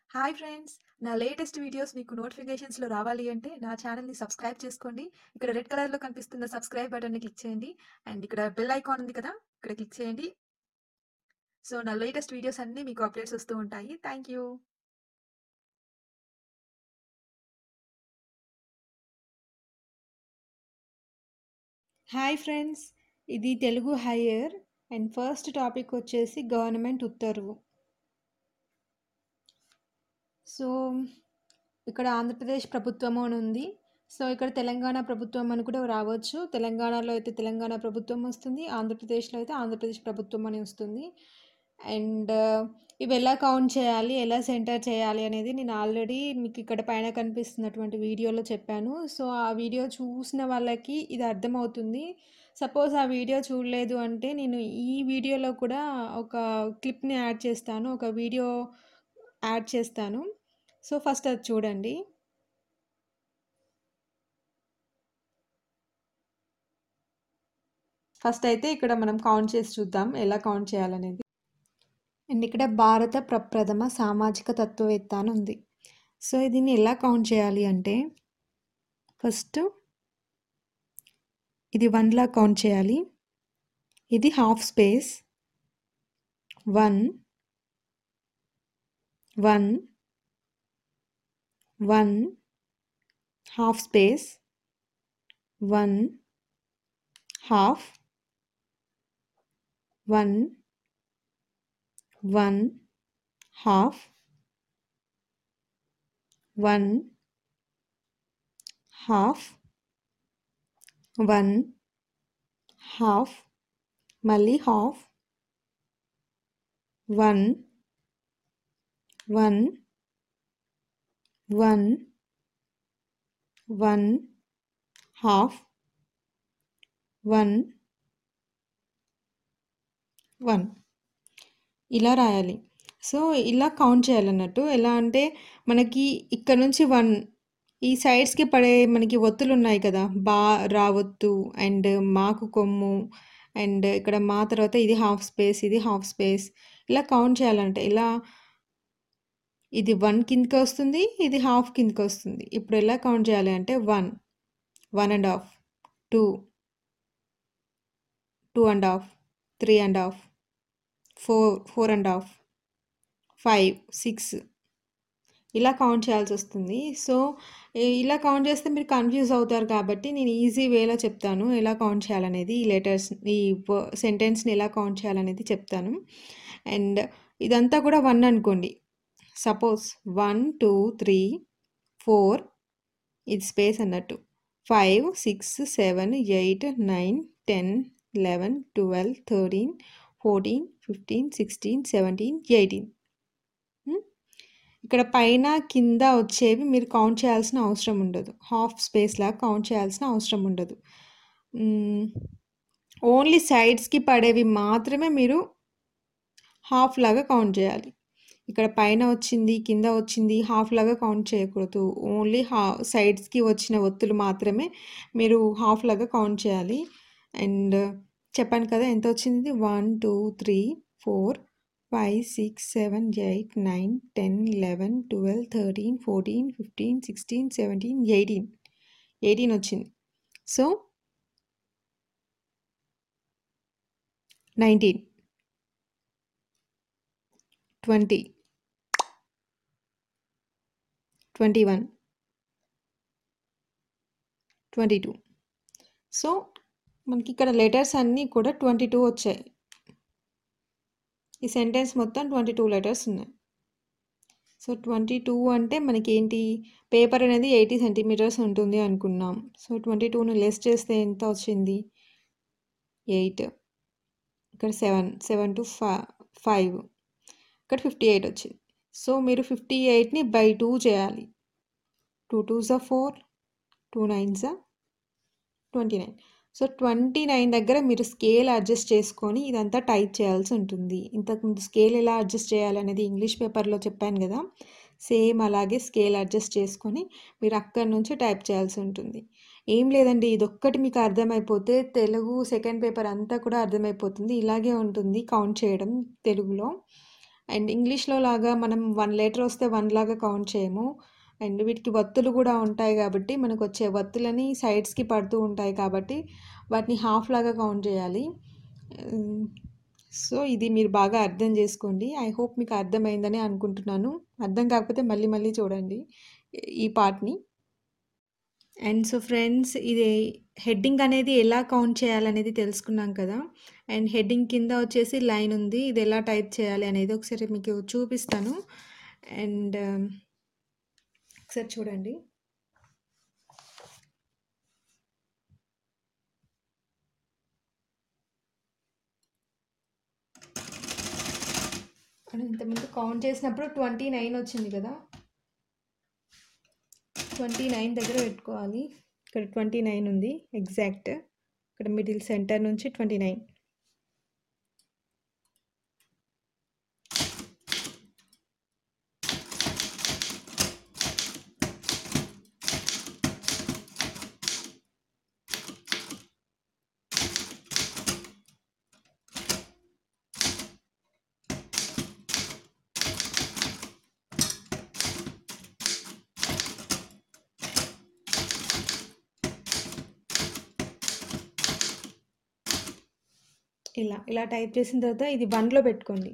Hi friends నా latest videos మీకు నోటిఫికేషన్స్లో రావాలి అంటే నా ఛానల్ని సబ్స్క్రైబ్ చేసుకోండి ఇక్కడ రెడ్ కలర్లో కనిపిస్తున్న సబ్స్క్రైబ్ బటన్ని క్లిక్ చేయండి అండ్ ఇక్కడ బెల్ ఐకాన్ ఉంది కదా ఇక్కడ క్లిక్ చేయండి సో నా లేటెస్ట్ వీడియోస్ అన్నీ మీకు అప్డేట్స్ వస్తూ ఉంటాయి థ్యాంక్ యూ హాయ్ ఫ్రెండ్స్ ఇది Telugu higher and first topic వచ్చేసి గవర్నమెంట్ ఉత్తర్వు సో ఇక్కడ ఆంధ్రప్రదేశ్ ప్రభుత్వము అని ఉంది సో ఇక్కడ తెలంగాణ ప్రభుత్వం అని కూడా రావచ్చు తెలంగాణలో అయితే తెలంగాణ ప్రభుత్వం వస్తుంది ఆంధ్రప్రదేశ్లో అయితే ఆంధ్రప్రదేశ్ ప్రభుత్వం అని వస్తుంది అండ్ ఇవి ఎలా కౌంట్ చేయాలి ఎలా సెంటర్ చేయాలి అనేది నేను ఆల్రెడీ మీకు ఇక్కడ పైన కనిపిస్తున్నటువంటి వీడియోలో చెప్పాను సో ఆ వీడియో చూసిన వాళ్ళకి ఇది అర్థమవుతుంది సపోజ్ ఆ వీడియో చూడలేదు అంటే నేను ఈ వీడియోలో కూడా ఒక క్లిప్ని యాడ్ చేస్తాను ఒక వీడియో యాడ్ చేస్తాను సో ఫస్ట్ అది చూడండి ఫస్ట్ అయితే ఇక్కడ మనం కౌంట్ చేసి చూద్దాం ఎలా కౌంట్ చేయాలనేది అండ్ ఇక్కడ భారత ప్రప్రథమ సామాజిక తత్వవేత్త అని ఉంది సో దీన్ని ఎలా కౌంట్ చేయాలి అంటే ఫస్ట్ ఇది వన్లా కౌంట్ చేయాలి ఇది half space one one one half space one half one one half one half one half మళ్ళీ half one one one one half one one ఇలా రాయాలి సో ఇలా కౌంట్ చేయాలన్నట్టు ఎలా అంటే మనకి ఇక్కడ నుంచి వన్ ఈ సైడ్స్కి పడే మనకి ఒత్తులు ఉన్నాయి కదా బా రా ఒత్తు అండ్ మాకు కొమ్ము అండ్ ఇక్కడ మా తర్వాత ఇది హాఫ్ స్పేస్ ఇది హాఫ్ స్పేస్ ఇలా కౌంట్ చేయాలంటే ఇలా ఇది వన్ కిందకి వస్తుంది ఇది హాఫ్ కిందకి వస్తుంది ఇప్పుడు ఎలా కౌంట్ చేయాలి అంటే one one and half two two and half three and half four four and half five six ఇలా కౌంట్ చేయాల్సి వస్తుంది సో ఇలా కౌంట్ చేస్తే మీరు కన్ఫ్యూజ్ అవుతారు కాబట్టి నేను ఈజీ వేలో చెప్తాను ఎలా కౌంట్ చేయాలనేది ఈ లెటర్స్ ఈ సెంటెన్స్ని ఎలా కౌంట్ చేయాలనేది చెప్తాను అండ్ ఇదంతా కూడా వన్ అనుకోండి suppose one two three four ఇది స్పేస్ అన్నట్టు five six seven eight nine ten eleven twelve thirteen fourteen fifteen sixteen seventeen eighteen ఇక్కడ పైన కింద వచ్చేవి మీరు కౌంట్ చేయాల్సిన అవసరం ఉండదు హాఫ్ స్పేస్ లాగా కౌంట్ చేయాల్సిన అవసరం ఉండదు ఓన్లీ సైడ్స్కి పడేవి మాత్రమే మీరు హాఫ్ లాగా కౌంట్ చేయాలి ఇక్కడ పైన వచ్చింది కింద వచ్చింది హాఫ్ లాగా కౌంట్ చేయకూడదు ఓన్లీ హా సైడ్స్కి వచ్చిన ఒత్తులు మాత్రమే మీరు హాఫ్ లాగా కౌంట్ చేయాలి అండ్ చెప్పాను కదా ఎంత వచ్చింది one two three four five six seven eight nine ten eleven twelve thirteen fourteen fifteen sixteen seventeen eighteen eighteen వచ్చింది so nineteen twenty twenty one twenty two so మనకి ఇక్కడ లెటర్స్ అన్నీ కూడా ట్వంటీ టూ వచ్చాయి ఈ సెంటెన్స్ మొత్తం twenty two letters ఉన్నాయి so twenty two అంటే మనకి ఏంటి పేపర్ అనేది ఎయిటీ సెంటీమీటర్స్ ఉంటుంది అనుకున్నాం సో ట్వంటీ టూను లెస్ చేస్తే ఎంత వచ్చింది ఎయిట్ ఇక్కడ సెవెన్ సెవెన్ టు ఫైవ్ ఇక్కడ ఫిఫ్టీ ఎయిట్ వచ్చింది సో మీరు ఫిఫ్టీ ఎయిట్ని బై టూ చేయాలి టూ టూ జా ఫోర్ టూ నైన్ జా twenty nine so twenty nine దగ్గర మీరు స్కేల్ అడ్జస్ట్ చేసుకొని ఇదంతా టైప్ చేయాల్సి ఉంటుంది ఇంతకుముందు స్కేల్ ఎలా అడ్జస్ట్ చేయాలనేది ఇంగ్లీష్ పేపర్లో చెప్పాను కదా సేమ్ అలాగే స్కేల్ అడ్జస్ట్ చేసుకొని మీరు అక్కడి నుంచి టైప్ చేయాల్సి ఉంటుంది ఏం లేదండి ఇదొక్కటి మీకు అర్థమైపోతే తెలుగు సెకండ్ పేపర్ అంతా కూడా అర్థమైపోతుంది ఇలాగే ఉంటుంది కౌంట్ చేయడం తెలుగులో అండ్ ఇంగ్లీష్‌లో లాగా మనం 1 లెటర్ వస్తే 1 లాగా కౌంట్ చేయము. అండ్ వీటికి వత్తులు గూడా ఉంటాయి గాబట్టి, మనకొచ్చే వత్తులని సైడ్స్‌కి పడుతూ ఉంటాయి కాబట్టి, వాటిని హాఫ్ లాగా కౌంట్ జేయాలి. హ్మ్. సో, ఇది మీరు బాగా అర్థం జేసుకోండి. ఐ హోప్ మీకు అర్థమైందని అనుకుంటున్నాను. అర్థం కాకపోతే మళ్ళీ మళ్ళీ చూడండి ఈ పార్ట్‌ని. అండ్ సో ఫ్రెండ్స్ ఇది హెడ్డింగ్ అనేది ఎలా కౌంట్ చేయాలనేది తెలుసుకున్నాం కదా! అండ్ హెడ్డింగ్ కింద వచ్చేసి లైన్ ఉంది. ఇది ఎలా టైప్ చేయాలి అనేది ఒకసారి మీకు చూపిస్తాను. అండ్ ఒకసారి చూడండి. మనం ఇంతకుముందు కౌంట్ చేసినప్పుడు 29 వచ్చింది కదా! 29 దగ్గర పెట్టుకోవాలి. ఇక్కడ 29 ఉంది ఎగ్జాక్ట్. ఇక్కడ మిడిల్ సెంటర్ నుంచి 29. ఇలా. ఇలా టైప్ చేసిన తర్వాత ఇది 1లో పెట్టుకోండి.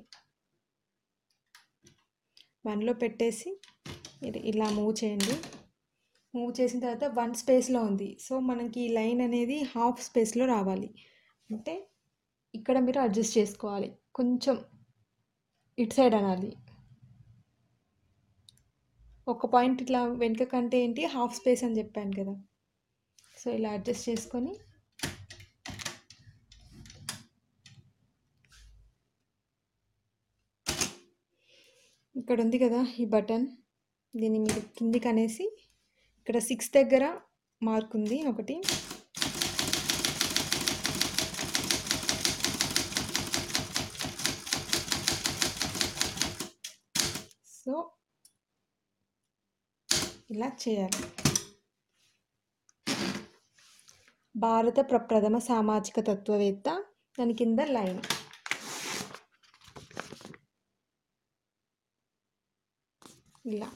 1లో పెట్టేసి ఇది ఇలా మూవ్ చేయండి. మూవ్ చేసిన తర్వాత 1 స్పేస్‌లో ఉంది. సో, మనకి ఈ లైన్ అనేది హాఫ్ స్పేస్‌లో రావాలి. అంటే ఇక్కడ మీరు అడ్జస్ట్ చేసుకోవాలి. కొంచెం ఇటు సైడ్ అనాలి. ఒక పాయింట్ ఇట్లా వెనుకకంటే ఏంటి హాఫ్ స్పేస్ అని చెప్పాను కదా! సో, ఇలా అడ్జస్ట్ చేసుకొని ఇక్కడ ఉంది కదా! ఈ బటన్. దీన్ని మీరు కిందికనేసి ఇక్కడ 6 దగ్గర మార్క్ ఉంది ఒకటి. సో ఇలా చేయాలి. భారత ప్రప్రథమ సామాజిక తత్వవేత్త దాని కింద లైన్. ఇలా.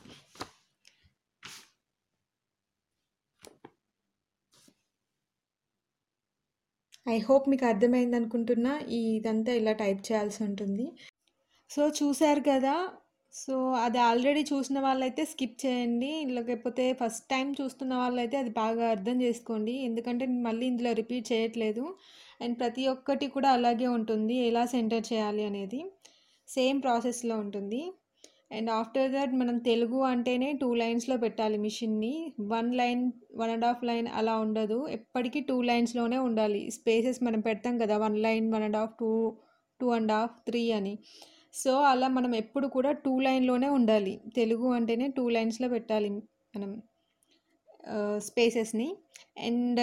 ఐ హోప్ మీకు అర్థమైందనుకుంటున్నా. ఇదంతా ఇలా టైప్ చేయాల్సి ఉంటుంది. సో, చూసారు కదా! సో, అది ఆల్రెడీ చూసిన వాళ్ళైతే స్కిప్ చేయండి. లేకపోతే ఫస్ట్ టైమ్ చూస్తున్న వాళ్ళైతే అది బాగా అర్థం చేసుకోండి. ఎందుకంటే నేను మళ్ళీ ఇందులో రిపీట్ చేయట్లేదు. అండ్ ప్రతి ఒక్కటి కూడా అలాగే ఉంటుంది. ఎలా సెంటర్ చేయాలి అనేది. సేమ్ ప్రాసెస్‌లో ఉంటుంది. అండ్ ఆఫ్టర్ థట్ మనం తెలుగు అంటేనే 2 లైన్స్‌లో పెట్టాలి మిషన్‌ని. 1 లైన్, 1 ½ లైన్ అలా ఉండదు. ఎప్పటికి 2 లైన్స్‌లోనే ఉండాలి. స్పేసెస్ మనం పెడతాం కదా! 1 లైన్, 1 ½ 2, 2 ½ 3 అని. సో, అలా మనం ఎప్పుడు కూడా 2 లైన్‌లోనే ఉండాలి. తెలుగు అంటేనే 2 లైన్స్‌లో పెట్టాలి మనం ఆహ్, స్పేసెస్‌ని. అండ్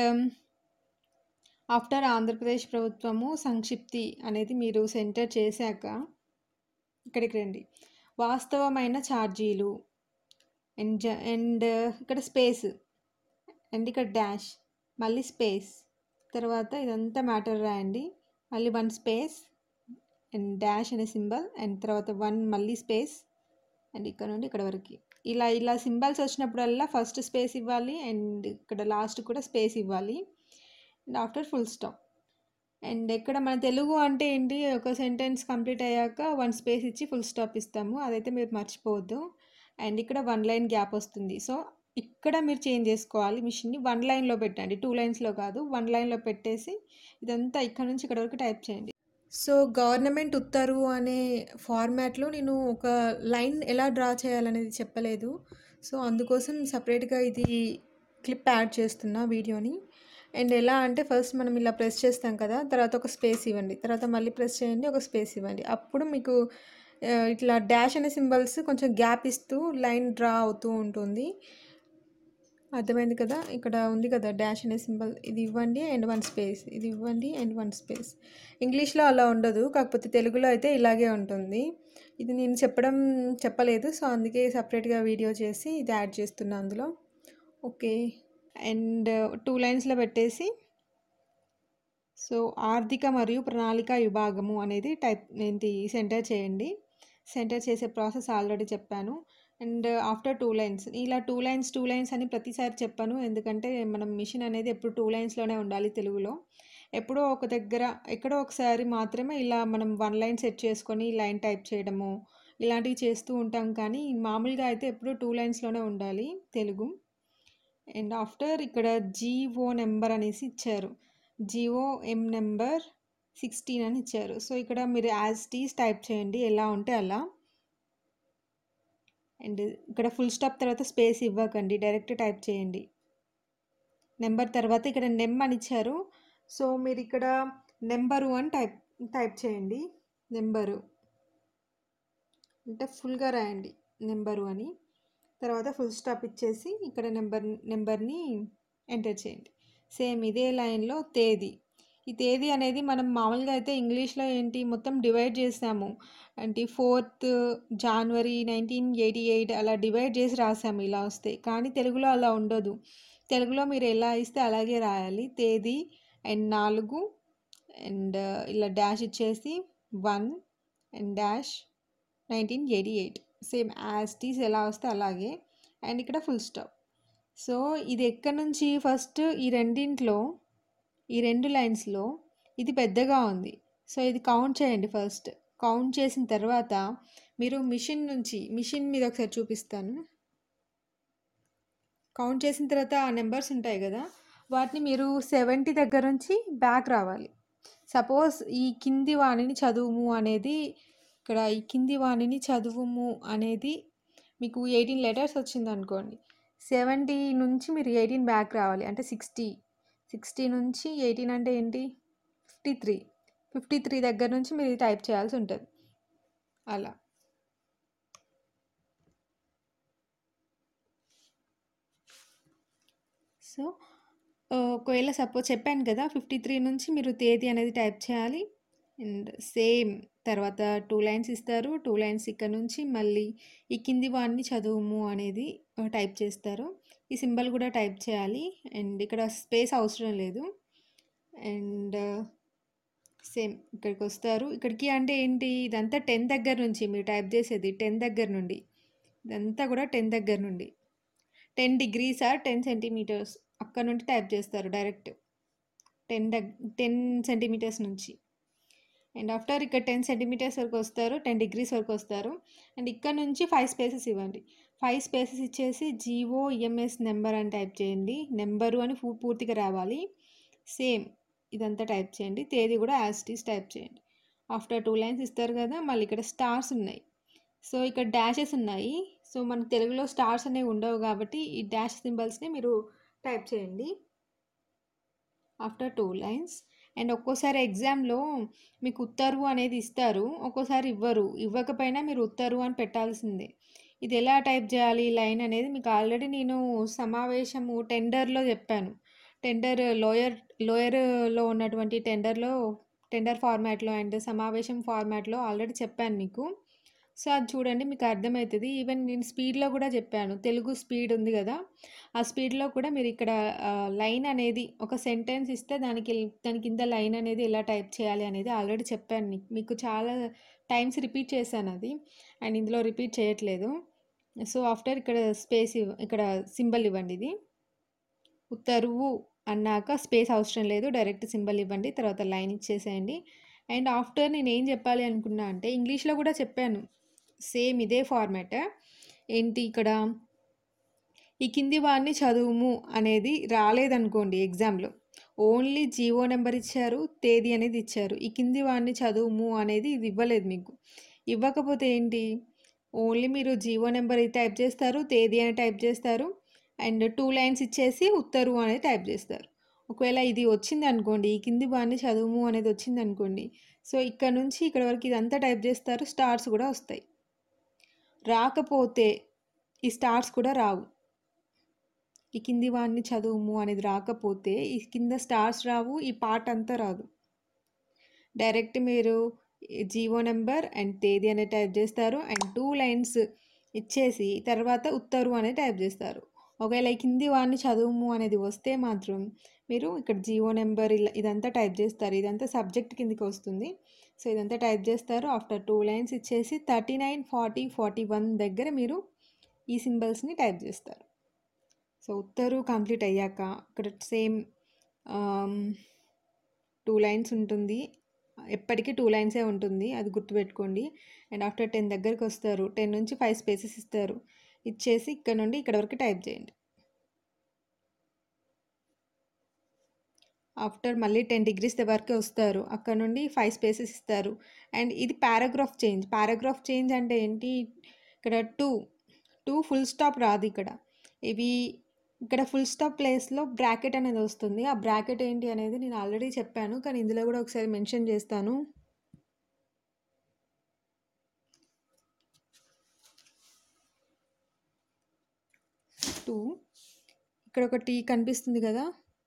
ఆఫ్టర్ ఆంధ్రప్రదేశ్ ప్రభుత్వము సంక్షిప్తి అనేది మీరు సెంటర్ చేశాక ఇక్కడికి రండి. వాస్తవమైన ఛార్జీలు అండ్ జ అండ్ ఇక్కడ స్పేస్ అండ్ ఇక్కడ డాష్ మళ్ళీ స్పేస్ తర్వాత ఇదంతా మ్యాటర్ రాయండి. మళ్ళీ 1 స్పేస్ అండ్ డాష్ అనే సింబల్ అండ్ తర్వాత 1 మళ్ళీ స్పేస్ అండ్ ఇక్కడ నుండి ఇక్కడ వరకి. ఇలా ఇలా సింబల్స్ వచ్చినప్పుడల్లా ఫస్ట్ స్పేస్ ఇవ్వాలి. అండ్ ఇక్కడ లాస్ట్ కూడా స్పేస్ ఇవ్వాలి. And after full stop. And ఇక్కడ మన తెలుగు అంటే ఏంటి ఒక సెంటెన్స్ కంప్లీట్ అయ్యాక 1 స్పేస్ ఇచ్చి ఫుల్ స్టాప్ ఇస్తాము. అదైతే మీరు మర్చిపోవద్దు. అండ్ ఇక్కడ 1 లైన్ గ్యాప్ వస్తుంది. సో, ఇక్కడ మీరు చేంజ్ చేసుకోవాలి మిషన్‌ని. 1 లైన్‌లో పెట్టండి. 2 లైన్స్‌లో కాదు. 1 లైన్‌లో పెట్టేసి ఇదంతా ఇక్కడ నుంచి ఇక్కడ వరకు టైప్ చేయండి. సో, గవర్నమెంట్ ఉత్తర్వు అనే ఫార్మాట్‌లో నేను ఒక లైన్ ఎలా డ్రా చేయాలనేది చెప్పలేదు. సో, అందుకోసం సెపరేట్‌గా ఇది క్లిప్ యాడ్ చేస్తున్నా వీడియోని. అండ్ ఎలా అంటే ఫస్ట్ మనం ఇలా ప్రెస్ చేస్తాం కదా! తర్వాత ఒక స్పేస్ ఇవ్వండి. తర్వాత మళ్ళీ ప్రెస్ చేయండి. ఒక స్పేస్ ఇవ్వండి. అప్పుడు మీకు ఆహ్, ఇట్లా డాష్ అనే సింబల్స్ కొంచెం గ్యాప్ ఇస్తూ లైన్ డ్రా అవుతూ ఉంటుంది. అర్థమైంది కదా! ఇక్కడ ఉంది కదా! డాష్ అనే సింబల్ ఇది ఇవ్వండి అండ్ 1 స్పేస్. ఇది ఇవ్వండి అండ్ 1 స్పేస్. ఇంగ్లీష్‌లో అలా ఉండదు. కాకపోతే తెలుగులో అయితే ఇలాగే ఉంటుంది. ఇది నేను చెప్పడం చెప్పలేదు. సో, అందుకే సెపరేట్‌గా వీడియో చేసి ఇది యాడ్ చేస్తున్నా అందులో. ఓకే. అండ్ 2 లైన్స్‌లో పెట్టేసి సో, ఆర్థిక మరియు ప్రణాళిక విభాగము అనేది టైప్ ఏంటి సెంటర్ చేయండి. సెంటర్ చేసే ప్రాసెస్ ఆల్రెడీ చెప్పాను అండ్ ఆఫ్టర్ టూ లైన్స్ ఇలా టూ లైన్స్ టూ లైన్స్ అని ప్రతిసారి చెప్పాను ఎందుకంటే మనం మిషన్ అనేది ఎప్పుడు టూ లైన్స్లోనే ఉండాలి తెలుగులో ఎప్పుడో ఒక దగ్గర ఎక్కడో ఒకసారి మాత్రమే ఇలా మనం వన్ లైన్ సెట్ చేసుకొని లైన్ టైప్ చేయడము ఇలాంటివి చేస్తూ ఉంటాం కానీ మామూలుగా అయితే ఎప్పుడూ టూ లైన్స్లోనే ఉండాలి తెలుగు అండ్ ఆఫ్టర్ ఇక్కడ జీఓ నెంబర్ అనేసి ఇచ్చారు జిఓ ఎం నెంబర్ సిక్స్టీన్ అని ఇచ్చారు సో ఇక్కడ మీరు యాజ్ టీస్ టైప్ చేయండి ఎలా ఉంటే అలా అండ్ ఇక్కడ ఫుల్ స్టాప్ తర్వాత స్పేస్ ఇవ్వకండి డైరెక్ట్ టైప్ చేయండి నెంబర్ తర్వాత ఇక్కడ నెమ్ అని ఇచ్చారు సో మీరు ఇక్కడ నెంబరు అని టైప్ టైప్ చేయండి నెంబరు అంటే ఫుల్గా రాయండి నెంబరు అని తర్వాత ఫుల్ స్టాప్ ఇచ్చేసి ఇక్కడ నెంబర్ నెంబర్ని ఎంటర్ చేయండి సేమ్ ఇదే లైన్లో తేదీ ఈ తేదీ అనేది మనం మామూలుగా అయితే ఇంగ్లీష్లో ఏంటి మొత్తం డివైడ్ చేసాము అంటే ఫోర్త్ జనవరి నైన్టీన్ ఎయిటీ ఎయిట్ అలా డివైడ్ చేసి రాసాము ఇలా వస్తే కానీ తెలుగులో అలా ఉండదు తెలుగులో మీరు ఎలా ఇస్తే అలాగే రాయాలి తేదీ అండ్ నాలుగు అండ్ ఇలా డాష్ ఇచ్చేసి one and dash nineteen eighty eight same as టీస్ ఎలా వస్తే అలాగే అండ్ ఇక్కడ ఫుల్ స్టాప్ సో ఇది ఎక్కడి నుంచి ఫస్ట్ ఈ రెండింట్లో ఈ రెండు లైన్స్లో ఇది పెద్దగా ఉంది సో ఇది కౌంట్ చేయండి ఫస్ట్ కౌంట్ చేసిన తర్వాత మీరు మిషన్ నుంచి మిషన్ మీద ఒకసారి చూపిస్తాను కౌంట్ చేసిన తర్వాత ఆ నెంబర్స్ ఉంటాయి కదా వాటిని మీరు సెవెంటీ దగ్గర నుంచి బ్యాక్ రావాలి సపోజ్ ఈ కింది వాణిని చదువుము అనేది ఇక్కడ ఈ కింది వాణిని చదువుము అనేది మీకు ఎయిటీన్ లెటర్స్ వచ్చింది అనుకోండి సెవెంటీ నుంచి మీరు ఎయిటీన్ బ్యాక్ రావాలి అంటే సిక్స్టీ సిక్స్టీ నుంచి ఎయిటీన్ అంటే ఏంటి ఫిఫ్టీ త్రీ ఫిఫ్టీ త్రీ దగ్గర నుంచి మీరు టైప్ చేయాల్సి ఉంటుంది అలా సో ఒకవేళ సపోజ్ చెప్పాను కదా ఫిఫ్టీ త్రీ నుంచి మీరు తేదీ అనేది టైప్ చేయాలి అండ్ సేమ్ తర్వాత టూ లైన్స్ ఇస్తారు టూ లైన్స్ ఇక్కడ నుంచి మళ్ళీ ఈ కింది వాడిని చదువుము అనేది టైప్ చేస్తారు ఈ సింబల్ కూడా టైప్ చేయాలి అండ్ ఇక్కడ స్పేస్ అవసరం లేదు అండ్ సేమ్ ఇక్కడికి వస్తారు ఇక్కడికి అంటే ఏంటి ఇదంతా టెన్ దగ్గర నుంచి మీరు టైప్ చేసేది టెన్ దగ్గర నుండి ఇదంతా కూడా టెన్ దగ్గర నుండి ten degrees or ten centimetres అక్కడ నుండి టైప్ చేస్తారు డైరెక్ట్ టెన్ దగ్ టెన్ సెంటీమీటర్స్ నుంచి అండ్ ఆఫ్టర్ ఇక్కడ టెన్ సెంటీమీటర్స్ వరకు వస్తారు టెన్ డిగ్రీస్ వరకు వస్తారు అండ్ ఇక్కడ నుంచి ఫైవ్ స్పేసెస్ ఇవ్వండి ఫైవ్ స్పేసెస్ ఇచ్చేసి జీఓ ఈఎంఎస్ నెంబర్ అని టైప్ చేయండి నెంబరు అని పూ- పూర్తిగా రావాలి సేమ్ ఇదంతా టైప్ చేయండి తేదీ కూడా యాస్టీస్ టైప్ చేయండి ఆఫ్టర్ టూ లైన్స్ ఇస్తారు కదా మళ్ళీ ఇక్కడ స్టార్స్ ఉన్నాయి సో ఇక్కడ డాషెస్ ఉన్నాయి సో మనకు తెలుగులో స్టార్స్ అనేవి ఉండవు కాబట్టి ఈ డాష్ సింబల్స్ని మీరు టైప్ చేయండి ఆఫ్టర్ టూ లైన్స్ అండ్ ఒక్కోసారి ఎగ్జామ్లో మీకు ఉత్తర్వు అనేది ఇస్తారు ఒక్కోసారి ఇవ్వరు ఇవ్వకపోయినా మీరు ఉత్తర్వు అని పెట్టాల్సిందే ఇది ఎలా టైప్ చేయాలి ఈ లైన్ అనేది మీకు ఆల్రెడీ నేను సమావేశము టెండర్లో చెప్పాను టెండర్ లోయర్ లోయర్లో ఉన్నటువంటి టెండర్లో టెండర్ ఫార్మాట్లో అండ్ సమావేశం ఫార్మాట్లో ఆల్రెడీ చెప్పాను మీకు సో అది చూడండి మీకు అర్థమవుతుంది ఈవెన్ నేను స్పీడ్లో కూడా చెప్పాను తెలుగు స్పీడ్ ఉంది కదా ఆ స్పీడ్లో కూడా మీరు ఇక్కడ లైన్ అనేది ఒక సెంటెన్స్ ఇస్తే దానికి దాని కింద లైన్ అనేది ఎలా టైప్ చేయాలి అనేది ఆల్రెడీ చెప్పాను మీకు మీకు చాలా టైమ్స్ రిపీట్ చేశాను అది అండ్ ఇందులో రిపీట్ చేయట్లేదు సో ఆఫ్టర్ ఇక్కడ స్పేస్ ఇవ్ ఇక్కడ సింబల్ ఇవ్వండి ఇది ఉత్తరువు అన్నాక స్పేస్ అవసరం లేదు డైరెక్ట్ సింబల్ ఇవ్వండి తర్వాత లైన్ ఇచ్చేసేయండి అండ్ ఆఫ్టర్ నేను ఏం చెప్పాలి అనుకున్నా అంటే ఇంగ్లీష్లో కూడా చెప్పాను సేమ్ ఇదే ఫార్మాట్ ఏంటి ఇక్కడ ఈ కింది వాడిని చదువుము అనేది రాలేదనుకోండి ఎగ్జామ్లో ఓన్లీ జీవో నెంబర్ ఇచ్చారు తేదీ అనేది ఇచ్చారు ఈ కింది వాడిని చదువుము అనేది ఇది ఇవ్వలేదు మీకు ఇవ్వకపోతే ఏంటి ఓన్లీ మీరు జీవో నెంబర్ టైప్ చేస్తారు తేదీ అని టైప్ చేస్తారు అండ్ టూ లైన్స్ ఇచ్చేసి ఉత్తరు అనేది టైప్ చేస్తారు ఒకవేళ ఇది వచ్చింది అనుకోండి ఈ కింది వాడిని చదువుము అనేది వచ్చింది అనుకోండి సో ఇక్కడ నుంచి ఇక్కడ వరకు ఇదంతా టైప్ చేస్తారు స్టార్స్ కూడా వస్తాయి రాకపోతే ఈ స్టార్స్ కూడా రావు ఈ కింది వాడిని చదువుము అనేది రాకపోతే ఈ కింద స్టార్స్ రావు ఈ పాట అంతా రాదు డైరెక్ట్ మీరు జీవో నెంబర్ అండ్ తేదీ అనేది టైప్ చేస్తారు అండ్ టూ లైన్స్ ఇచ్చేసి తర్వాత ఉత్తరు అనేది టైప్ చేస్తారు ఒకవేళ ఈ కింది వాడిని చదువుము అనేది వస్తే మాత్రం మీరు ఇక్కడ జీవో నెంబర్ ఇలా ఇదంతా టైప్ చేస్తారు ఇదంతా సబ్జెక్ట్ కిందకి వస్తుంది సో ఇదంతా టైప్ చేస్తారు ఆఫ్టర్ టూ లైన్స్ ఇచ్చేసి thirty nine forty forty one దగ్గర మీరు ఈ సింబల్స్ని టైప్ చేస్తారు సో ఉత్తరు కంప్లీట్ అయ్యాక ఇక్కడ సేమ్ టూ లైన్స్ ఉంటుంది ఎప్పటికీ టూ లైన్సే ఉంటుంది అది గుర్తుపెట్టుకోండి అండ్ ఆఫ్టర్ టెన్ దగ్గరికి వస్తారు టెన్ నుంచి ఫైవ్ స్పేసెస్ ఇస్తారు ఇచ్చేసి ఇక్కడ నుండి ఇక్కడ వరకు టైప్ చేయండి ఆఫ్టర్ మళ్ళీ టెన్ డిగ్రీస్ వరకు వస్తారు అక్కడ నుండి ఫైవ్ స్పేసెస్ ఇస్తారు అండ్ ఇది పారాగ్రాఫ్ చేంజ్ పారాగ్రాఫ్ చేంజ్ అంటే ఏంటి ఇక్కడ టూ టూ ఫుల్ స్టాప్ రాదు ఇక్కడ ఇవి ఇక్కడ ఫుల్ స్టాప్ ప్లేస్లో బ్రాకెట్ అనేది వస్తుంది ఆ బ్రాకెట్ ఏంటి అనేది నేను ఆల్రెడీ చెప్పాను కానీ ఇందులో కూడా ఒకసారి మెన్షన్ చేస్తాను టూ ఇక్కడ ఒక టీ కనిపిస్తుంది కదా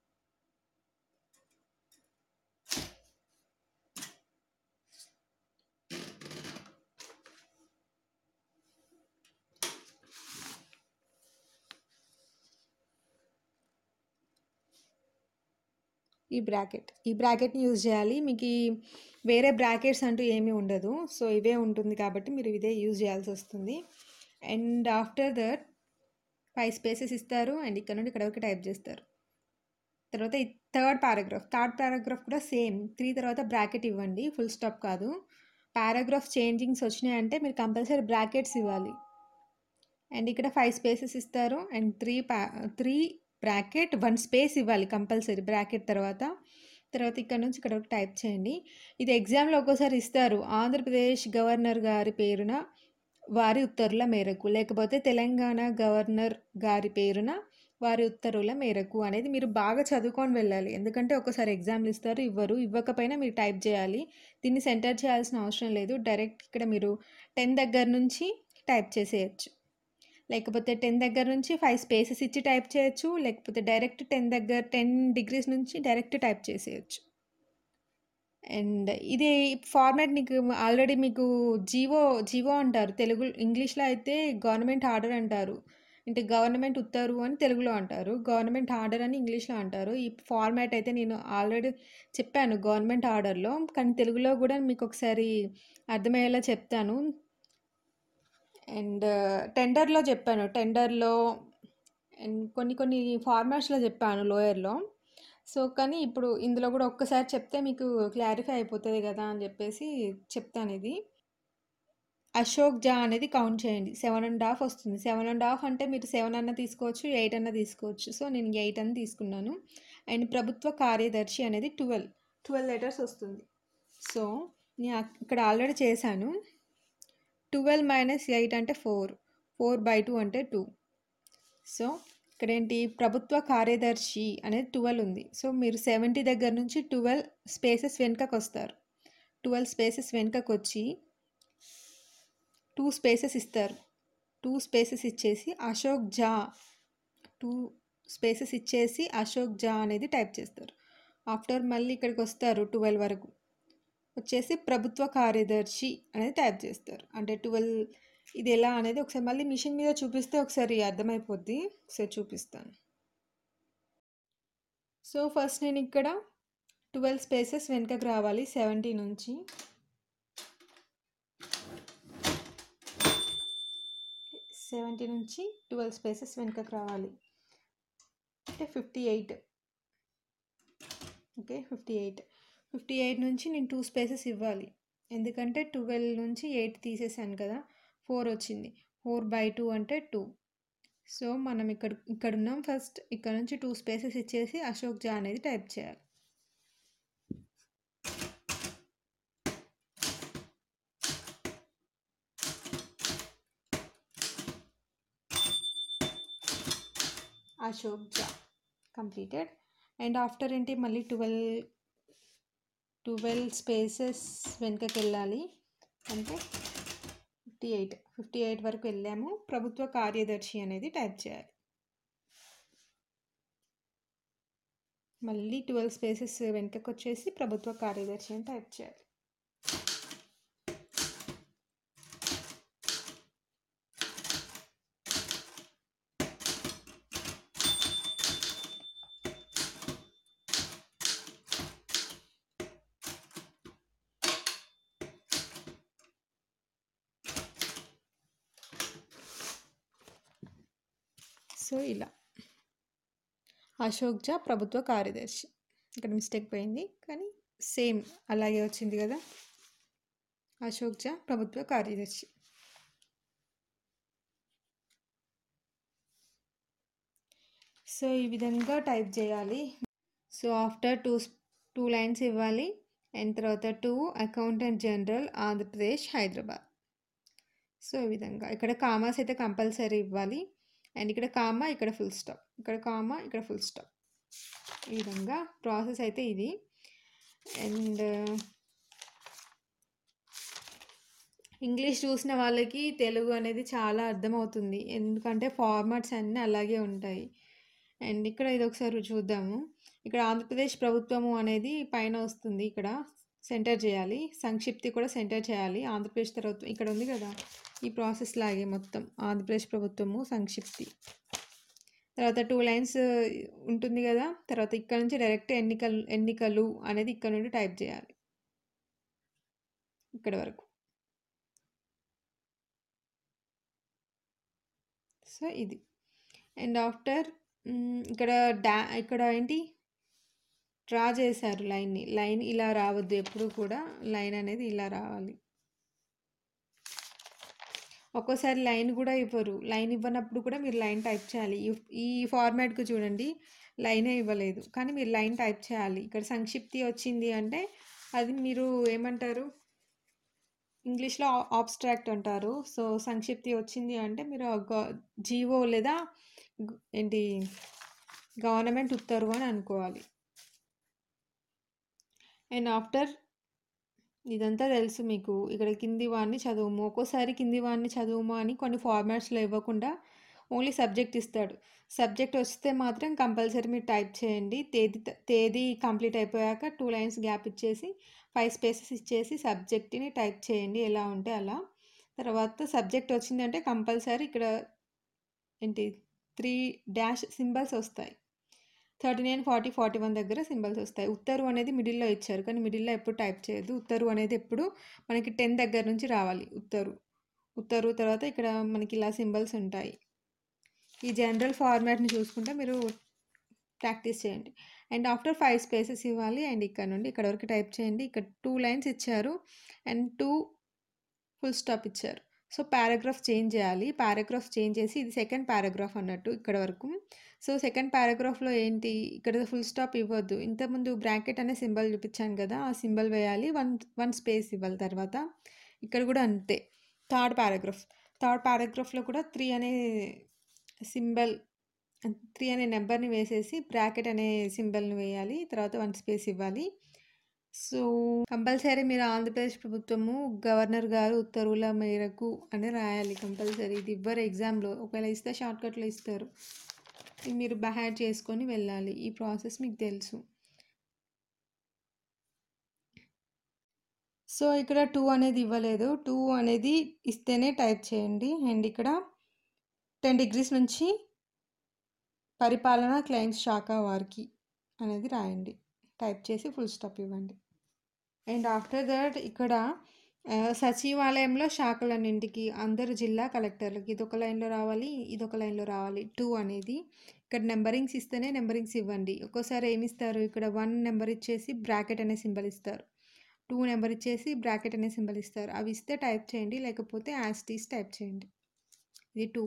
ఈ బ్రాకెట్ ఈ బ్రాకెట్ని యూజ్ చేయాలి మీకు ఈ వేరే బ్రాకెట్స్ అంటూ ఏమీ ఉండదు సో ఇవే ఉంటుంది కాబట్టి మీరు ఇదే యూజ్ చేయాల్సి వస్తుంది and after that five spaces ఇస్తారు అండ్ ఇక్కడ నుండి ఇక్కడ వరకు టైప్ చేస్తారు తర్వాత ఈ థర్డ్ పారాగ్రాఫ్ థర్డ్ పారాగ్రాఫ్ కూడా సేమ్ త్రీ తర్వాత బ్రాకెట్ ఇవ్వండి ఫుల్ స్టాప్ కాదు పారాగ్రాఫ్ చేంజింగ్స్ వచ్చినాయంటే మీరు కంపల్సరీ బ్రాకెట్స్ ఇవ్వాలి అండ్ ఇక్కడ ఫైవ్ స్పేసెస్ ఇస్తారు అండ్ త్రీ పా త్రీ బ్రాకెట్ వన్ స్పేస్ ఇవ్వాలి కంపల్సరీ బ్రాకెట్ తర్వాత తర్వాత ఇక్కడ నుంచి ఇక్కడ వరకు టైప్ చేయండి ఇది ఎగ్జామ్లో ఒక్కోసారి ఇస్తారు ఆంధ్రప్రదేశ్ గవర్నర్ గారి పేరున వారి ఉత్తర్వుల మేరకు లేకపోతే తెలంగాణ గవర్నర్ గారి పేరున వారి ఉత్తర్వుల మేరకు అనేది మీరు బాగా చదువుకొని వెళ్ళాలి ఎందుకంటే ఒకసారి ఎగ్జామ్లు ఇస్తారు ఇవ్వరు ఇవ్వకపోయినా మీరు టైప్ చేయాలి దీన్ని సెంటర్ చేయాల్సిన అవసరం లేదు డైరెక్ట్ ఇక్కడ మీరు టెన్ దగ్గర నుంచి టైప్ చేసేయచ్చు లేకపోతే టెన్ దగ్గర నుంచి ఫైవ్ స్పేసెస్ ఇచ్చి టైప్ చేయొచ్చు లేకపోతే డైరెక్ట్ టెన్ దగ్గర టెన్ డిగ్రీస్ నుంచి డైరెక్ట్ టైప్ చేసేయచ్చు అండ్ ఇది ఫార్మాట్ నీకు ఆల్రెడీ మీకు జీవో జీవో అంటారు తెలుగు ఇంగ్లీష్లో అయితే గవర్నమెంట్ ఆర్డర్ అంటారు అంటే గవర్నమెంట్ ఉత్తర్వు అని తెలుగులో అంటారు గవర్నమెంట్ ఆర్డర్ అని ఇంగ్లీష్లో అంటారు ఈ ఫార్మాట్ అయితే నేను ఆల్రెడీ చెప్పాను గవర్నమెంట్ ఆర్డర్లో కానీ తెలుగులో కూడా మీకు ఒకసారి అర్థమయ్యేలా చెప్తాను అండ్ టెండర్లో చెప్పాను టెండర్లో అండ్ కొన్ని కొన్ని ఫార్మాట్స్లో చెప్పాను లోయర్లో సో కానీ ఇప్పుడు ఇందులో కూడా ఒక్కసారి చెప్తే మీకు క్లారిఫై అయిపోతుంది కదా అని చెప్పేసి చెప్తాను ఇది అశోక్ జా అనేది కౌంట్ చేయండి సెవెన్ అండ్ హాఫ్ వస్తుంది సెవెన్ అండ్ హాఫ్ అంటే మీరు సెవెన్ అన్న తీసుకోవచ్చు ఎయిట్ అన్న తీసుకోవచ్చు సో నేను ఎయిట్ అని తీసుకున్నాను అండ్ ప్రభుత్వ కార్యదర్శి అనేది ట్వెల్వ్ ట్వెల్వ్ లెటర్స్ వస్తుంది సో నేను ఇక్కడ ఆల్రెడీ చేశాను ట్వెల్వ్ మైనస్ ఎయిట్ అంటే ఫోర్ ఫోర్ బై టూ అంటే టూ సో ఇక్కడ ఏంటి ప్రభుత్వ కార్యదర్శి అనేది ట్వెల్వ్ ఉంది సో మీరు సెవెంటీ దగ్గర నుంచి ట్వెల్వ్ స్పేసెస్ వెనుకకు వస్తారు ట్వెల్వ్ స్పేసెస్ వెనుకకు వచ్చి టూ స్పేసెస్ ఇస్తారు టూ స్పేసెస్ ఇచ్చేసి అశోక్ జా టూ స్పేసెస్ ఇచ్చేసి అశోక్ జా అనేది టైప్ చేస్తారు ఆఫ్టర్ మళ్ళీ ఇక్కడికి వస్తారు ట్వెల్వ్ వరకు వచ్చేసి ప్రభుత్వ కార్యదర్శి అనేది టైప్ చేస్తారు అంటే ట్వెల్వ్ ఇది ఎలా అనేది ఒకసారి మళ్ళీ మిషన్ మీద చూపిస్తే ఒకసారి అర్థమైపోద్ది ఒకసారి చూపిస్తాను సో ఫస్ట్ నేను ఇక్కడ ట్వెల్వ్ స్పేసెస్ వెనుకకు రావాలి సెవెంటీ నుంచి సెవెంటీ నుంచి ట్వెల్వ్ స్పేసెస్ వెనుకకు రావాలి అంటే fifty eight okay fifty eight fifty eight నుంచి నేను టూ స్పేసెస్ ఇవ్వాలి ఎందుకంటే ట్వెల్వ్ నుంచి ఎయిట్ తీసేసాను కదా ఫోర్ వచ్చింది ఫోర్ బై టూ అంటే టూ సో మనం ఇక్కడ ఇక్కడ ఉన్నాం ఫస్ట్ ఇక్కడ నుంచి టూ స్పేసెస్ ఇచ్చేసి అశోక్ జా అనేది టైప్ చేయాలి అశోక్ జా కంప్లీటెడ్ అండ్ ఆఫ్టర్ ఏంటి మళ్ళీ ట్వెల్వ్ ట్వెల్వ్ స్పేసెస్ వెనుకకి వెళ్ళాలి అంటే ఫిఫ్టీ ఎయిట్ ఫిఫ్టీ ఎయిట్ వరకు వెళ్ళాము ప్రభుత్వ కార్యదర్శి అనేది టైప్ చేయాలి మళ్ళీ ట్వెల్వ్ స్పేసెస్ వెనుకకు వచ్చేసి ప్రభుత్వ కార్యదర్శి అని టైప్ చేయాలి సో ఇలా అశోక్ జా ప్రభుత్వ కార్యదర్శి ఇక్కడ మిస్టేక్ పోయింది కానీ సేమ్ అలాగే వచ్చింది కదా అశోక్ జా ప్రభుత్వ కార్యదర్శి సో ఈ విధంగా టైప్ చేయాలి so after two two lines ఇవ్వాలి అండ్ తర్వాత to accountant general Andhra Pradesh Hyderabad so ఈ విధంగా ఇక్కడ కామాస్ అయితే కంపల్సరీ ఇవ్వాలి అండ్ ఇక్కడ కామా ఇక్కడ ఫుల్ స్టాప్ ఇక్కడ కామా ఇక్కడ ఫుల్ స్టాప్ ఈ విధంగా ప్రాసెస్ అయితే ఇది అండ్ ఇంగ్లీష్ చూసిన వాళ్ళకి తెలుగు అనేది చాలా అర్థమవుతుంది ఎందుకంటే ఫార్మాట్స్ అన్నీ అలాగే ఉంటాయి అండ్ ఇక్కడ ఇది ఒకసారి చూద్దాము ఇక్కడ ఆంధ్రప్రదేశ్ ప్రభుత్వము అనేది పైన వస్తుంది ఇక్కడ సెంటర్ చేయాలి సంక్షిప్తి కూడా సెంటర్ చేయాలి ఆంధ్రప్రదేశ్ తర్వాత ఇక్కడ ఉంది కదా ఈ ప్రాసెస్ లాగే మొత్తం ఆంధ్రప్రదేశ్ ప్రభుత్వము సంక్షిప్తి తర్వాత టూ లైన్స్ ఉంటుంది కదా తర్వాత ఇక్కడ నుంచి డైరెక్ట్ ఎన్నికలు ఎన్నికలు అనేది ఇక్కడ నుండి టైప్ చేయాలి ఇక్కడ వరకు సో ఇది అండ్ ఆఫ్టర్ ఇక్కడ డా ఇక్కడ ఏంటి డ్రా చేశారు లైన్ని లైన్ ఇలా రావద్దు ఎప్పుడు కూడా లైన్ అనేది ఇలా రావాలి ఒక్కోసారి లైన్ కూడా ఇవ్వరు లైన్ ఇవ్వనప్పుడు కూడా మీరు లైన్ టైప్ చేయాలి ఈ- ఈ ఫార్మాట్కి చూడండి లైనే ఇవ్వలేదు కానీ మీరు లైన్ టైప్ చేయాలి ఇక్కడ సంక్షిప్తి వచ్చింది అంటే అది మీరు ఏమంటారు ఇంగ్లీష్లో ఆబ్స్ట్రాక్ట్ అంటారు సో సంక్షిప్తి వచ్చింది అంటే మీరు జీవో లేదా గు- ఏంటి గవర్నమెంట్ ఉత్తర్వు అని అనుకోవాలి అండ్ ఆఫ్టర్ ఇదంతా తెలుసు మీకు ఇక్కడ కింది వాడిని చదువుము ఒక్కోసారి కింది వాడిని చదువుము అని కొన్ని ఫార్మాట్స్లో ఇవ్వకుండా ఓన్లీ సబ్జెక్ట్ ఇస్తాడు సబ్జెక్ట్ వస్తే మాత్రం కంపల్సరీ మీరు టైప్ చేయండి తేదీ త- తేదీ కంప్లీట్ అయిపోయాక టూ లైన్స్ గ్యాప్ ఇచ్చేసి ఫైవ్ స్పేసెస్ ఇచ్చేసి సబ్జెక్ట్ని టైప్ చేయండి ఎలా ఉంటే అలా తర్వాత సబ్జెక్ట్ వచ్చిందంటే కంపల్సరీ ఇక్కడ ఏంటి త్రీ డాష్ సింబల్స్ వస్తాయి thirty nine forty forty one దగ్గర సింబల్స్ వస్తాయి ఉత్తరు అనేది మిడిల్లో ఇచ్చారు కానీ మిడిల్లో ఎప్పుడు టైప్ చేయొద్దు ఉత్తరు అనేది ఎప్పుడు మనకి టెన్ దగ్గర నుంచి రావాలి ఉత్తరు ఉత్తరు తర్వాత ఇక్కడ మనకి ఇలా సింబల్స్ ఉంటాయి ఈ జనరల్ ఫార్మాట్ని చూసుకుంటే మీరు ప్రాక్టీస్ చేయండి అండ్ ఆఫ్టర్ ఫైవ్ స్పేసెస్ ఇవ్వాలి అండ్ ఇక్కడ నుండి ఇక్కడ వరకు టైప్ చేయండి ఇక్కడ టూ లైన్స్ ఇచ్చారు అండ్ టూ ఫుల్ స్టాప్ ఇచ్చారు సో పారాగ్రాఫ్ చేంజ్ చేయాలి పారాగ్రాఫ్ చేంజ్ చేసి ఇది సెకండ్ పారాగ్రాఫ్ అన్నట్టు ఇక్కడ వరకు సో సెకండ్ పారాగ్రాఫ్లో ఏంటి ఇక్కడ ఫుల్ స్టాప్ ఇవ్వద్దు ఇంతకుముందు బ్రాకెట్ అనే సింబల్ చూపించాను కదా ఆ సింబల్ వేయాలి వన్ వన్ స్పేస్ ఇవ్వాలి తర్వాత ఇక్కడ కూడా అంతే థర్డ్ పారాగ్రాఫ్ థర్డ్ పారాగ్రాఫ్లో కూడా త్రీ అనే సింబల్ త్రీ అనే నెంబర్ని వేసేసి బ్రాకెట్ అనే సింబల్ని వేయాలి తర్వాత వన్ స్పేస్ ఇవ్వాలి సో కంపల్సరీ మీరు ఆంధ్రప్రదేశ్ ప్రభుత్వము గవర్నర్ గారు ఉత్తర్వుల మేరకు అని రాయాలి కంపల్సరీ ఇది ఇవ్వరు ఎగ్జామ్లో ఒకవేళ ఇస్తే షార్ట్కట్లో ఇస్తారు ఇది మీరు బహాడ్ చేసుకొని వెళ్ళాలి ఈ ప్రాసెస్ మీకు తెలుసు సో ఇక్కడ టూ అనేది ఇవ్వలేదు టూ అనేది ఇస్తేనే టైప్ చేయండి అండ్ ఇక్కడ టెన్ డిగ్రీస్ నుంచి పరిపాలన క్లైమ్స్ శాఖ వారికి అనేది రాయండి టైప్ చేసి ఫుల్ స్టాప్ ఇవ్వండి అండ్ ఆఫ్టర్ దట్ ఇక్కడ ఆ, సచివాలయంలో శాఖలన్నింటికి అందరు జిల్లా కలెక్టర్లకి ఇదొక లైన్లో రావాలి ఇదొక లైన్లో రావాలి టూ అనేది ఇక్కడ నెంబరింగ్స్ ఇస్తేనే నెంబరింగ్స్ ఇవ్వండి ఒక్కోసారి ఏమి ఇస్తారు ఇక్కడ వన్ నెంబర్ ఇచ్చేసి బ్రాకెట్ అనే సింబల్ ఇస్తారు టూ నెంబర్ ఇచ్చేసి బ్రాకెట్ అనే సింబల్ ఇస్తారు అవి ఇస్తే టైప్ చేయండి లేకపోతే యాస్టీస్ టైప్ చేయండి ఇది టూ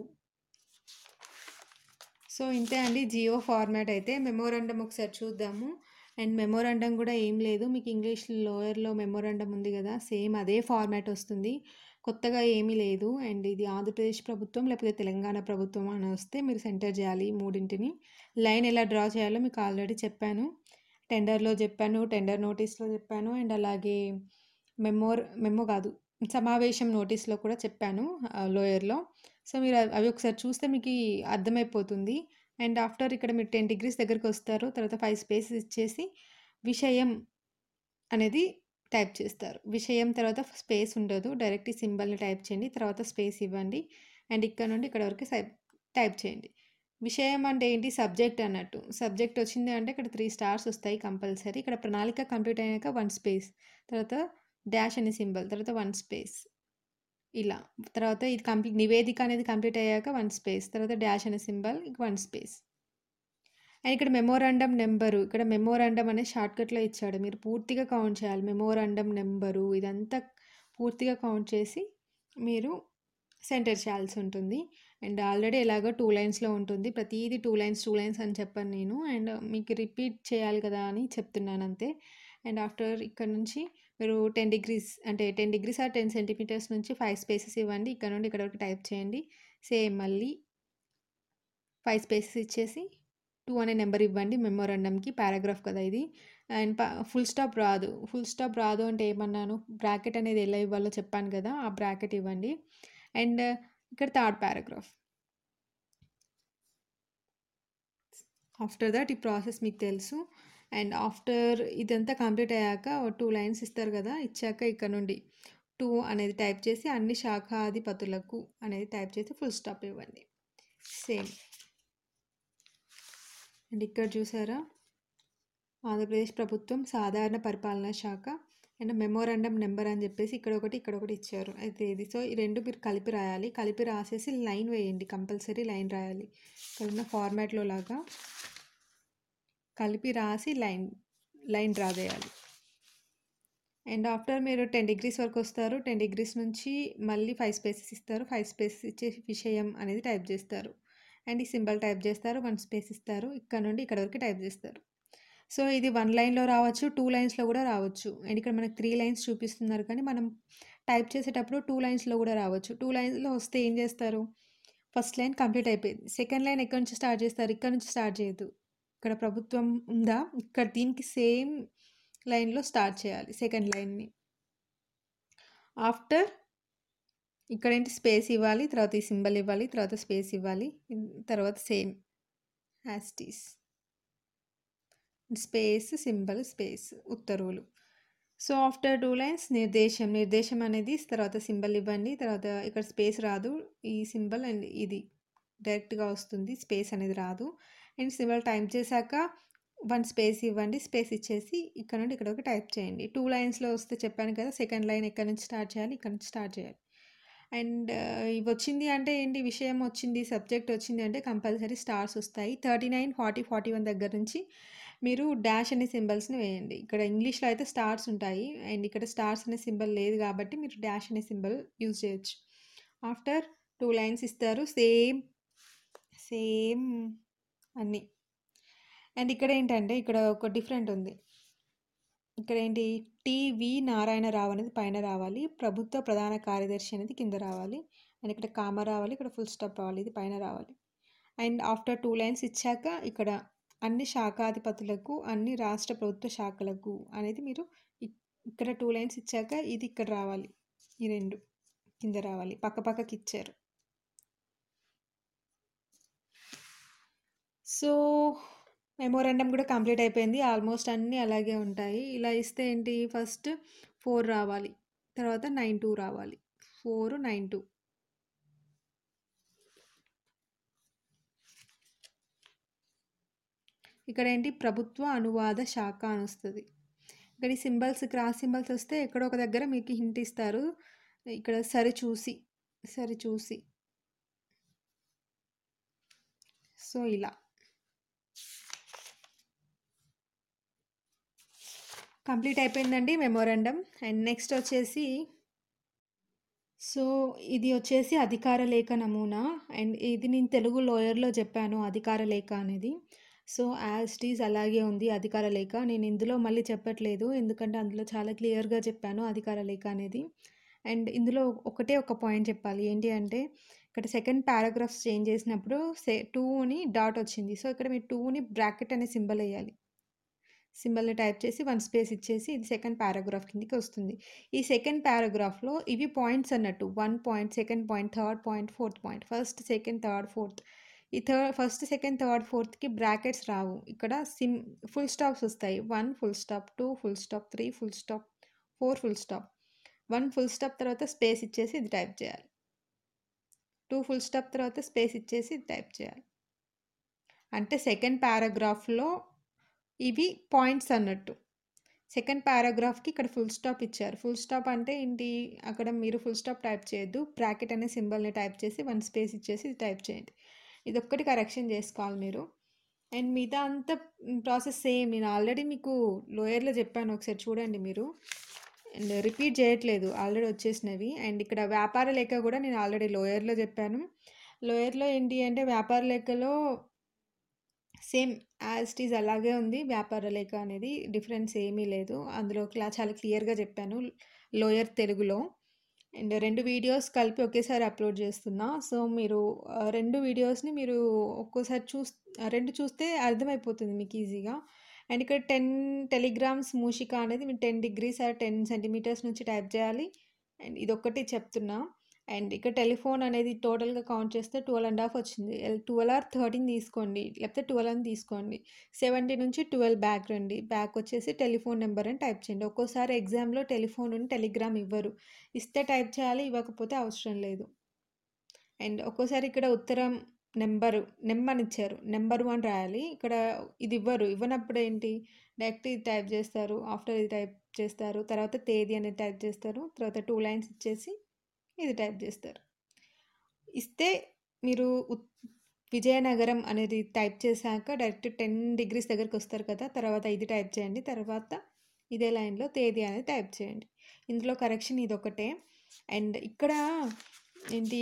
సో ఇంతే అండి జియో ఫార్మాట్ అయితే మెమోరాండం ఒకసారి చూద్దాము అండ్ మెమోరాండం కూడా ఏం లేదు మీకు ఇంగ్లీష్ లోయర్లో మెమోరాండం ఉంది కదా సేమ్ అదే ఫార్మాట్ వస్తుంది కొత్తగా ఏమీ లేదు అండ్ ఇది ఆంధ్రప్రదేశ్ ప్రభుత్వం లేకపోతే తెలంగాణ ప్రభుత్వం అని వస్తే మీరు సెంటర్ చేయాలి ఈ మూడింటిని లైన్ ఎలా డ్రా చేయాలో మీకు ఆల్రెడీ చెప్పాను టెండర్లో చెప్పాను టెండర్ నోటీస్లో చెప్పాను అండ్ అలాగే మెమోర్ మెమో కాదు సమావేశం నోటీస్లో కూడా చెప్పాను లోయర్లో సో మీరు అవి- అవి ఒకసారి చూస్తే మీకు ఈ అర్థమైపోతుంది అండ్ ఆఫ్టర్ ఇక్కడ మీరు టెన్ డిగ్రీస్ దగ్గరికి వస్తారు తర్వాత ఫైవ్ స్పేసెస్ ఇచ్చేసి విషయం అనేది టైప్ చేస్తారు విషయం తర్వాత స్పేస్ ఉండదు డైరెక్ట్ ఈ సింబల్ని టైప్ చేయండి తర్వాత స్పేస్ ఇవ్వండి అండ్ ఇక్కడ నుండి ఇక్కడ వరకు సై టైప్ చేయండి విషయం అంటే ఏంటి సబ్జెక్ట్ అన్నట్టు సబ్జెక్ట్ వచ్చింది అంటే ఇక్కడ త్రీ స్టార్స్ వస్తాయి కంపల్సరీ ఇక్కడ ప్రణాళిక కంప్లీట్ అయ్యాక వన్ స్పేస్ తర్వాత డాష్ అనే సింబల్ తర్వాత వన్ స్పేస్ ఇలా. తర్వాత ఇది కంప్లీట్ నివేదిక అనేది కంప్లీట్ అయ్యాక 1 స్పేస్. తర్వాత డాష్ అనే సింబల్ ఇంక 1 స్పేస్. అండ్ ఇక్కడ మెమోరాండమ్ నంబరు ఇక్కడ మెమోరాండమ్ అనే షార్ట్‌కట్‌లో ఇచ్చాడు. మీరు పూర్తిగా కౌంట్ చేయాలి. మెమోరాండమ్ నంబరు ఇదంతా పూర్తిగా కౌంట్ చేసి మీరు సెంటర్ చేయాల్సి ఉంటుంది. అండ్ ఆల్రెడీ ఎలాగో 2 లైన్స్‌లో ఉంటుంది. ప్రతీది 2 లైన్స్, 2 లైన్స్ అని చెప్పను నేను. అండ్ మీకు రిపీట్ చేయాలి కదా అని చెప్తున్నాను అంతే. అండ్ ఆఫ్టర్ ఇక్కడ నుంచి మీరు 10 డిగ్రీస్ అంటే 10 డిగ్రీస్ ఆర్ 10 సెంటీమీటర్స్ నుంచి 5 స్పేసెస్ ఇవ్వండి. ఇక్కడ నుండి ఇక్కడ వరకు టైప్ చేయండి. సేమ్ మళ్ళీ 5 స్పేసెస్ ఇచ్చేసి 2 అనే నంబర్ ఇవ్వండి మెమోరాండమ్‌కి. పారాగ్రాఫ్ కదా ఇది. అండ్ ప ఫుల్ స్టాప్ రాదు. ఫుల్ స్టాప్ రాదు అంటే ఏమన్నాను? బ్రాకెట్ అనేది ఎలా ఇవ్వాలో చెప్పాను కదా! ఆ బ్రాకెట్ ఇవ్వండి. అండ్ ఇక్కడ థర్డ్ పారాగ్రాఫ్. ఆఫ్టర్ థట్ ఈ ప్రాసెస్ మీకు తెలుసు. అండ్ ఆఫ్టర్ ఇదంతా కంప్లీట్ అయ్యాక ఓ 2 లైన్స్ ఇస్తారు కదా! ఇచ్చాక ఇక్కడ నుండి 2 అనేది టైప్ చేసి అన్ని శాఖాధిపతులకు అనేది టైప్ చేసి ఫుల్ స్టాప్ ఇవ్వండి. సేమ్. అండ్ ఇక్కడ చూసారా? ఆంధ్రప్రదేశ్ ప్రభుత్వం సాధారణ పరిపాలనా శాఖ అండ్ మెమోరాండమ్ నంబర్ అని చెప్పేసి ఇక్కడ ఒకటి, ఇక్కడ ఒకటి ఇచ్చారు. అయితే ఇది సో, ఈ 2 మీరు కలిపి రాయాలి. కలిపి రాసేసి లైన్ వేయండి. కంపల్సరీ లైన్ రాయాలి. ఇక్కడున్న ఫార్మాట్‌లో లాగా కలిపి రాసి లైన్ లైన్ డ్రా చేయాలి. అండ్ ఆఫ్టర్ మీరు 10 డిగ్రీస్ వరకు వస్తారు. 10 డిగ్రీస్ నుంచి మళ్ళీ 5 స్పేసెస్ ఇస్తారు. 5 స్పేసెస్ ఇచ్చేసి విషయం అనేది టైప్ చేస్తారు. అండ్ ఈ సింబల్ టైప్ చేస్తారు. 1 స్పేస్ ఇస్తారు. ఇక్కడ నుండి ఇక్కడ వరకు టైప్ చేస్తారు. సో, ఇది 1 లైన్‌లో రావచ్చు. 2 లైన్స్‌లో కూడా రావచ్చు. అండ్ ఇక్కడ మనకు 3 లైన్స్ చూపిస్తున్నారు కానీ మనం టైప్ చేసేటప్పుడు 2 లైన్స్‌లో కూడా రావచ్చు. 2 లైన్స్‌లో వస్తే ఏం చేస్తారు? ఫస్ట్ లైన్ కంప్లీట్ అయిపోయింది. సెకండ్ లైన్ ఎక్కడి నుంచి స్టార్ట్ చేస్తారు? ఇక్కడ నుంచి స్టార్ట్ చేయొద్దు. ఇక్కడ ప్రభుత్వం ఉందా? ఇక్కడ దీనికి సేమ్ లైన్‌లో స్టార్ట్ చేయాలి సెకండ్ లైన్‌ని. ఆఫ్టర్ ఇక్కడేంటి స్పేస్ ఇవ్వాలి. తర్వాత ఈ సింబల్ ఇవ్వాలి. తర్వాత స్పేస్ ఇవ్వాలి. తర్వాత same as it is. Space, symbol, space ఉత్తర్వులు. సో, ఆఫ్టర్ 2 లైన్స్ నిర్దేశం. నిర్దేశం అనేది తర్వాత సింబల్ ఇవ్వండి. తర్వాత ఇక్కడ స్పేస్ రాదు. ఈ సింబల్ అండ్ ఇది డైరెక్ట్‌గా వస్తుంది. స్పేస్ అనేది రాదు. అండ్ సింబల్ టైప్ చేశాక 1 స్పేస్ ఇవ్వండి. స్పేస్ ఇచ్చేసి ఇక్కడ నుండి ఇక్కడ వరకు టైప్ చేయండి. 2 లైన్స్‌లో వస్తే చెప్పాను కదా! సెకండ్ లైన్ ఎక్కడి నుంచి స్టార్ట్ చేయాలి? ఇక్కడ నుంచి స్టార్ట్ చేయాలి. అండ్ ఇవి వచ్చింది అంటే ఏంటి? విషయం వచ్చింది, సబ్జెక్ట్ వచ్చింది అంటే కంపల్సరీ స్టార్స్ వస్తాయి. 39, 40, 41 దగ్గర నుంచి మీరు డాష్ అనే సింబల్స్‌ని వేయండి. ఇక్కడ ఇంగ్లీష్‌లో అయితే స్టార్స్ ఉంటాయి. అండ్ ఇక్కడ స్టార్స్ అనే సింబల్ లేదు కాబట్టి మీరు డాష్ అనే సింబల్ యూజ్ చేయొచ్చు. ఆఫ్టర్ 2 లైన్స్ ఇస్తారు. సేమ్ సేమ్ అన్నీ. అండ్ ఇక్కడ ఏంటంటే ఇక్కడ ఒక డిఫరెంట్ ఉంది. ఇక్కడేంటి టీవీ నారాయణరావు అనేది పైన రావాలి. ప్రభుత్వ ప్రధాన కార్యదర్శి అనేది కింద రావాలి. అండ్ ఇక్కడ కామా రావాలి. ఇక్కడ ఫుల్ స్టాప్ రావాలి. ఇది పైన రావాలి. అండ్ ఆఫ్టర్ 2 లైన్స్ ఇచ్చాక ఇక్కడ అన్ని శాఖాధిపతులకు, అన్ని రాష్ట్ర ప్రభుత్వ శాఖలకు అనేది మీరు ఇక్ ఇక్కడ 2 లైన్స్ ఇచ్చాక ఇది ఇక్కడ రావాలి. ఈ 2 కింద రావాలి. పక్క పక్కకి ఇచ్చారు. సో, మెమోరాండమ్ కూడా కంప్లీట్ అయిపోయింది. ఆల్మోస్ట్ అన్నీ అలాగే ఉంటాయి. ఇలా ఇస్తే ఏంటి ఫస్ట్ 4 రావాలి. తర్వాత 92 రావాలి. 4, 92. ఇక్కడేంటి ప్రభుత్వ అనువాద శాఖ అనొస్తది. ఇక్కడ ఈ సింబల్స్ క్రాస్ సింబల్స్ వస్తే ఎక్కడో ఒక దగ్గర మీకు హింట్ ఇస్తారు. ఇక్కడ సరిచూసి, సరిచూసి. సో, ఇలా. కంప్లీట్ అయిపోయిందండి మెమోరాండమ్. అండ్ నెక్స్ట్ వచ్చేసి సో, ఇది వచ్చేసి అధికార లేఖ నమూనా. అండ్ ఇది నేను తెలుగు లోయర్‌లో చెప్పాను అధికార లేఖ అనేది. సో, యాజ్ ఇట్ ఈజ్ అలాగే ఉంది అధికార లేఖ. నేను ఇందులో మళ్ళీ చెప్పట్లేదు. ఎందుకంటే అందులో చాలా క్లియర్‌గా చెప్పాను అధికార లేఖ అనేది. అండ్ ఇందులో ఒకటే ఒక పాయింట్ చెప్పాలి. ఏంటి అంటే ఇక్కడ సెకండ్ పారాగ్రాఫ్స్ చేంజ్ చేసినప్పుడు సె 2ని డాట్ వచ్చింది. సో, ఇక్కడ మీరు 2ని బ్రాకెట్ అనే సింబల్ ఎయ్యాలి. సింబల్‌ని టైప్ చేసి 1 స్పేస్ ఇచ్చేసి ఇది సెకండ్ పారాగ్రాఫ్ కిందకి వస్తుంది. ఈ సెకండ్ పారాగ్రాఫ్‌లో ఇవి పాయింట్స్ అన్నట్టు. 1 point, second point, third point, fourth point. First, second, third, fourth. ఈ థ ఫస్ట్, సెకండ్, థర్డ్, ఫోర్త్‌కి బ్రాకెట్స్ రావు. ఇక్కడ సిమ్ ఫుల్ స్టాప్స్ వస్తాయి. 1 full stop, 2 full stop, 3 full stop, 4 full stop. 1 full stop తర్వాత స్పేస్ ఇచ్చేసి ఇది టైప్ చేయాలి. 2 ఫుల్ స్టాప్ తర్వాత స్పేస్ ఇచ్చేసి ఇది టైప్ చేయాలి. అంటే సెకండ్ పారాగ్రాఫ్‌లో ఇవి పాయింట్స్ అన్నట్టు. సెకండ్ పారాగ్రాఫ్‌కి ఇక్కడ ఫుల్ స్టాప్ ఇచ్చారు. ఫుల్ స్టాప్ అంటే ఏంటి? అక్కడ మీరు ఫుల్ స్టాప్ టైప్ చేయొద్దు. బ్రాకెట్ అనే సింబల్‌ని టైప్ చేసి 1 స్పేస్ ఇచ్చేసి ఇది టైప్ చేయండి. ఇదొక్కటి కరెక్షన్ చేసుకోవాలి మీరు. అండ్ మిగతా అంతా హ్మ్, ప్రాసెస్ సేమ్. నేను ఆల్రెడీ మీకు లోయర్‌లో చెప్పాను. ఒకసారి చూడండి మీరు. అండ్ రిపీట్ చేయట్లేదు. ఆల్రెడీ వచ్చేసినవి. అండ్ ఇక్కడ వ్యాపార లేఖ కూడా నేను ఆల్రెడీ లోయర్‌లో చెప్పాను. లోయర్‌లో ఏంటి అంటే వ్యాపార లేఖలో సేమ్ యాజ్ ఇట్ ఈజ్ అలాగే ఉంది. వ్యాపార లేఖ అనేది డిఫరెన్స్ ఏమీ లేదు. అందులో క్లా చాలా క్లియర్‌గా చెప్పాను లోయర్ తెలుగులో. అండ్ 2 వీడియోస్ కలిపి ఒకేసారి అప్‌లోడ్ చేస్తున్నా. సో, మీరు ఆహ్, 2 వీడియోస్‌ని మీరు ఒక్కోసారి చూస్ ఆహ్, 2 చూస్తే అర్థమైపోతుంది మీకు ఈజీగా. అండ్ ఇక్కడ 10 టెలిగ్రామ్స్ మూషిక అనేది మీరు 10 డిగ్రీస్ ఆర్ 10 సెంటీమీటర్స్ నుంచి టైప్ చేయాలి. అండ్ ఇదొక్కటి చెప్తున్నా. అండ్ ఇక్కడ టెలిఫోన్ అనేది టోటల్‌గా కౌంట్ చేస్తే 12 ½ వచ్చింది. ఎల్ 12 ఆర్ 13 తీసుకోండి. లేకపోతే 12 అని తీసుకోండి. 70 నుంచి 12 బ్యాక్ రండి. బ్యాక్ వచ్చేసి టెలిఫోన్ నంబర్ అని టైప్ చేయండి. ఒక్కోసారి ఎగ్జామ్‌లో టెలిఫోన్ నుండి టెలిగ్రామ్ ఇవ్వరు. ఇస్తే టైప్ చేయాలి. ఇవ్వకపోతే అవసరం లేదు. అండ్ ఒక్కోసారి ఇక్కడ ఉత్తరం నంబరు నెమ్ అని ఇచ్చారు. నంబర్ 1 రాయాలి. ఇక్కడ ఇది ఇవ్వరు. ఇవ్వనప్పుడు ఏంటి? డైరెక్ట్ ఇది టైప్ చేస్తారు. ఆఫ్టర్ ఇది టైప్ చేస్తారు. తర్వాత తేదీ అనేది టైప్ చేస్తారు. తర్వాత 2 లైన్స్ ఇచ్చేసి ఇది టైప్ చేస్తారు. ఇస్తే మీరు ఉత్ విజయనగరం అనేది టైప్ చేశాక డైరెక్ట్ 10 డిగ్రీస్ దగ్గరకొస్తారు కదా! తర్వాత ఇది టైప్ చేయండి. తర్వాత ఇదే లైన్‌లో తేదీ అనేది టైప్ చేయండి. ఇందులో కరెక్షన్ ఇదొకటే. అండ్ ఇక్కడ ఏంటి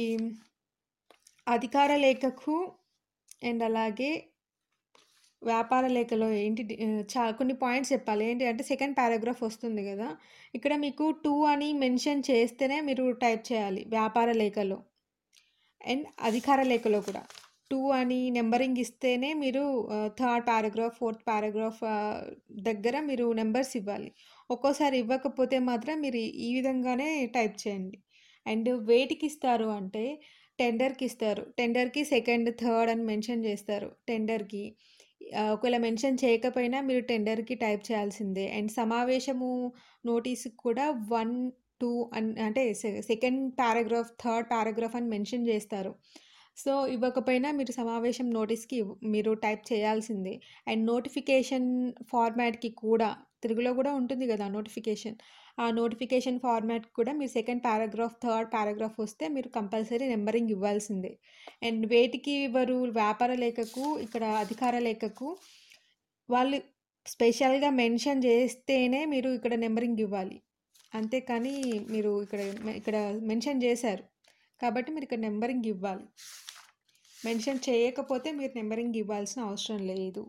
అధికార లేఖకు అండ్ అలాగే వ్యాపార లేఖలో ఏంటి డి ఆహ్, చా కొన్ని పాయింట్స్ చెప్పాలి. ఏంటి అంటే సెకండ్ పారాగ్రాఫ్ వస్తుంది గదా! ఇక్కడ మీకు 2 అని మెన్షన్ చేస్తేనే మీరు టైప్ చేయాలి వ్యాపార లేఖలో. అండ్ అధికార లేఖలో కూడా. 2 అని నంబరింగ్ ఇస్తేనే మీరు ఆహ్, థర్డ్ పారాగ్రాఫ్, ఫోర్త్ పారాగ్రాఫ్ ఆహ్, దగ్గర మీరు నంబర్స్ ఇవ్వాలి. ఒక్కోసారి ఇవ్వకపోతే మాత్రం మీరు ఈ విధంగానే టైప్ చేయండి. అండ్ వేటికిస్తారు అంటే టెండర్‌కిస్తారు. టెండర్‌కి సెకండ్, థర్డ్ అని మెన్షన్ చేస్తారు టెండర్‌కి. ఆహ్, ఒకవేళ మెన్షన్ చేయకపోయినా మీరు టెండర్‌కి టైప్ చేయాల్సిందే. అండ్ సమావేశము నోటీస్‌కి కూడా 1, 2 అన్ అంటే సె సెకండ్ పారాగ్రాఫ్, థర్డ్ పారాగ్రాఫ్ అని మెన్షన్ చేస్తారు. సో, ఇవ్వకపోయినా మీరు సమావేశం నోటీస్‌కి ఇవ్ మీరు టైప్ చేయాల్సిందే. అండ్ నోటిఫికేషన్ ఫార్మాట్‌కి కూడా తెలుగులో కూడా ఉంటుంది గదా! నోటిఫికేషన్. ఆ నోటిఫికేషన్ ఫార్మాట్‌కి కూడా మీరు సెకండ్ పారాగ్రాఫ్, థర్డ్ పారాగ్రాఫ్ వస్తే మీరు కంపల్సరీ నంబరింగ్ ఇవ్వాల్సిందే. అండ్ వేటికి ఇవ్వరు? వ్యాపార లేఖకు, ఇక్కడ అధికార లేఖకు వాళ్ళు స్పెషల్‌గా మెన్షన్ చేస్తేనే మీరు ఇక్కడ నంబరింగ్ ఇవ్వాలి. అంతేకానీ మీరు ఇక్కడ మె ఇక్కడ మెన్షన్ చేశారు. కాబట్టి మీరు ఇక్కడ నంబరింగ్ ఇవ్వాలి. మెన్షన్ చేయకపోతే మీరు నంబరింగ్ ఇవ్వాల్సిన అవసరం లేదు.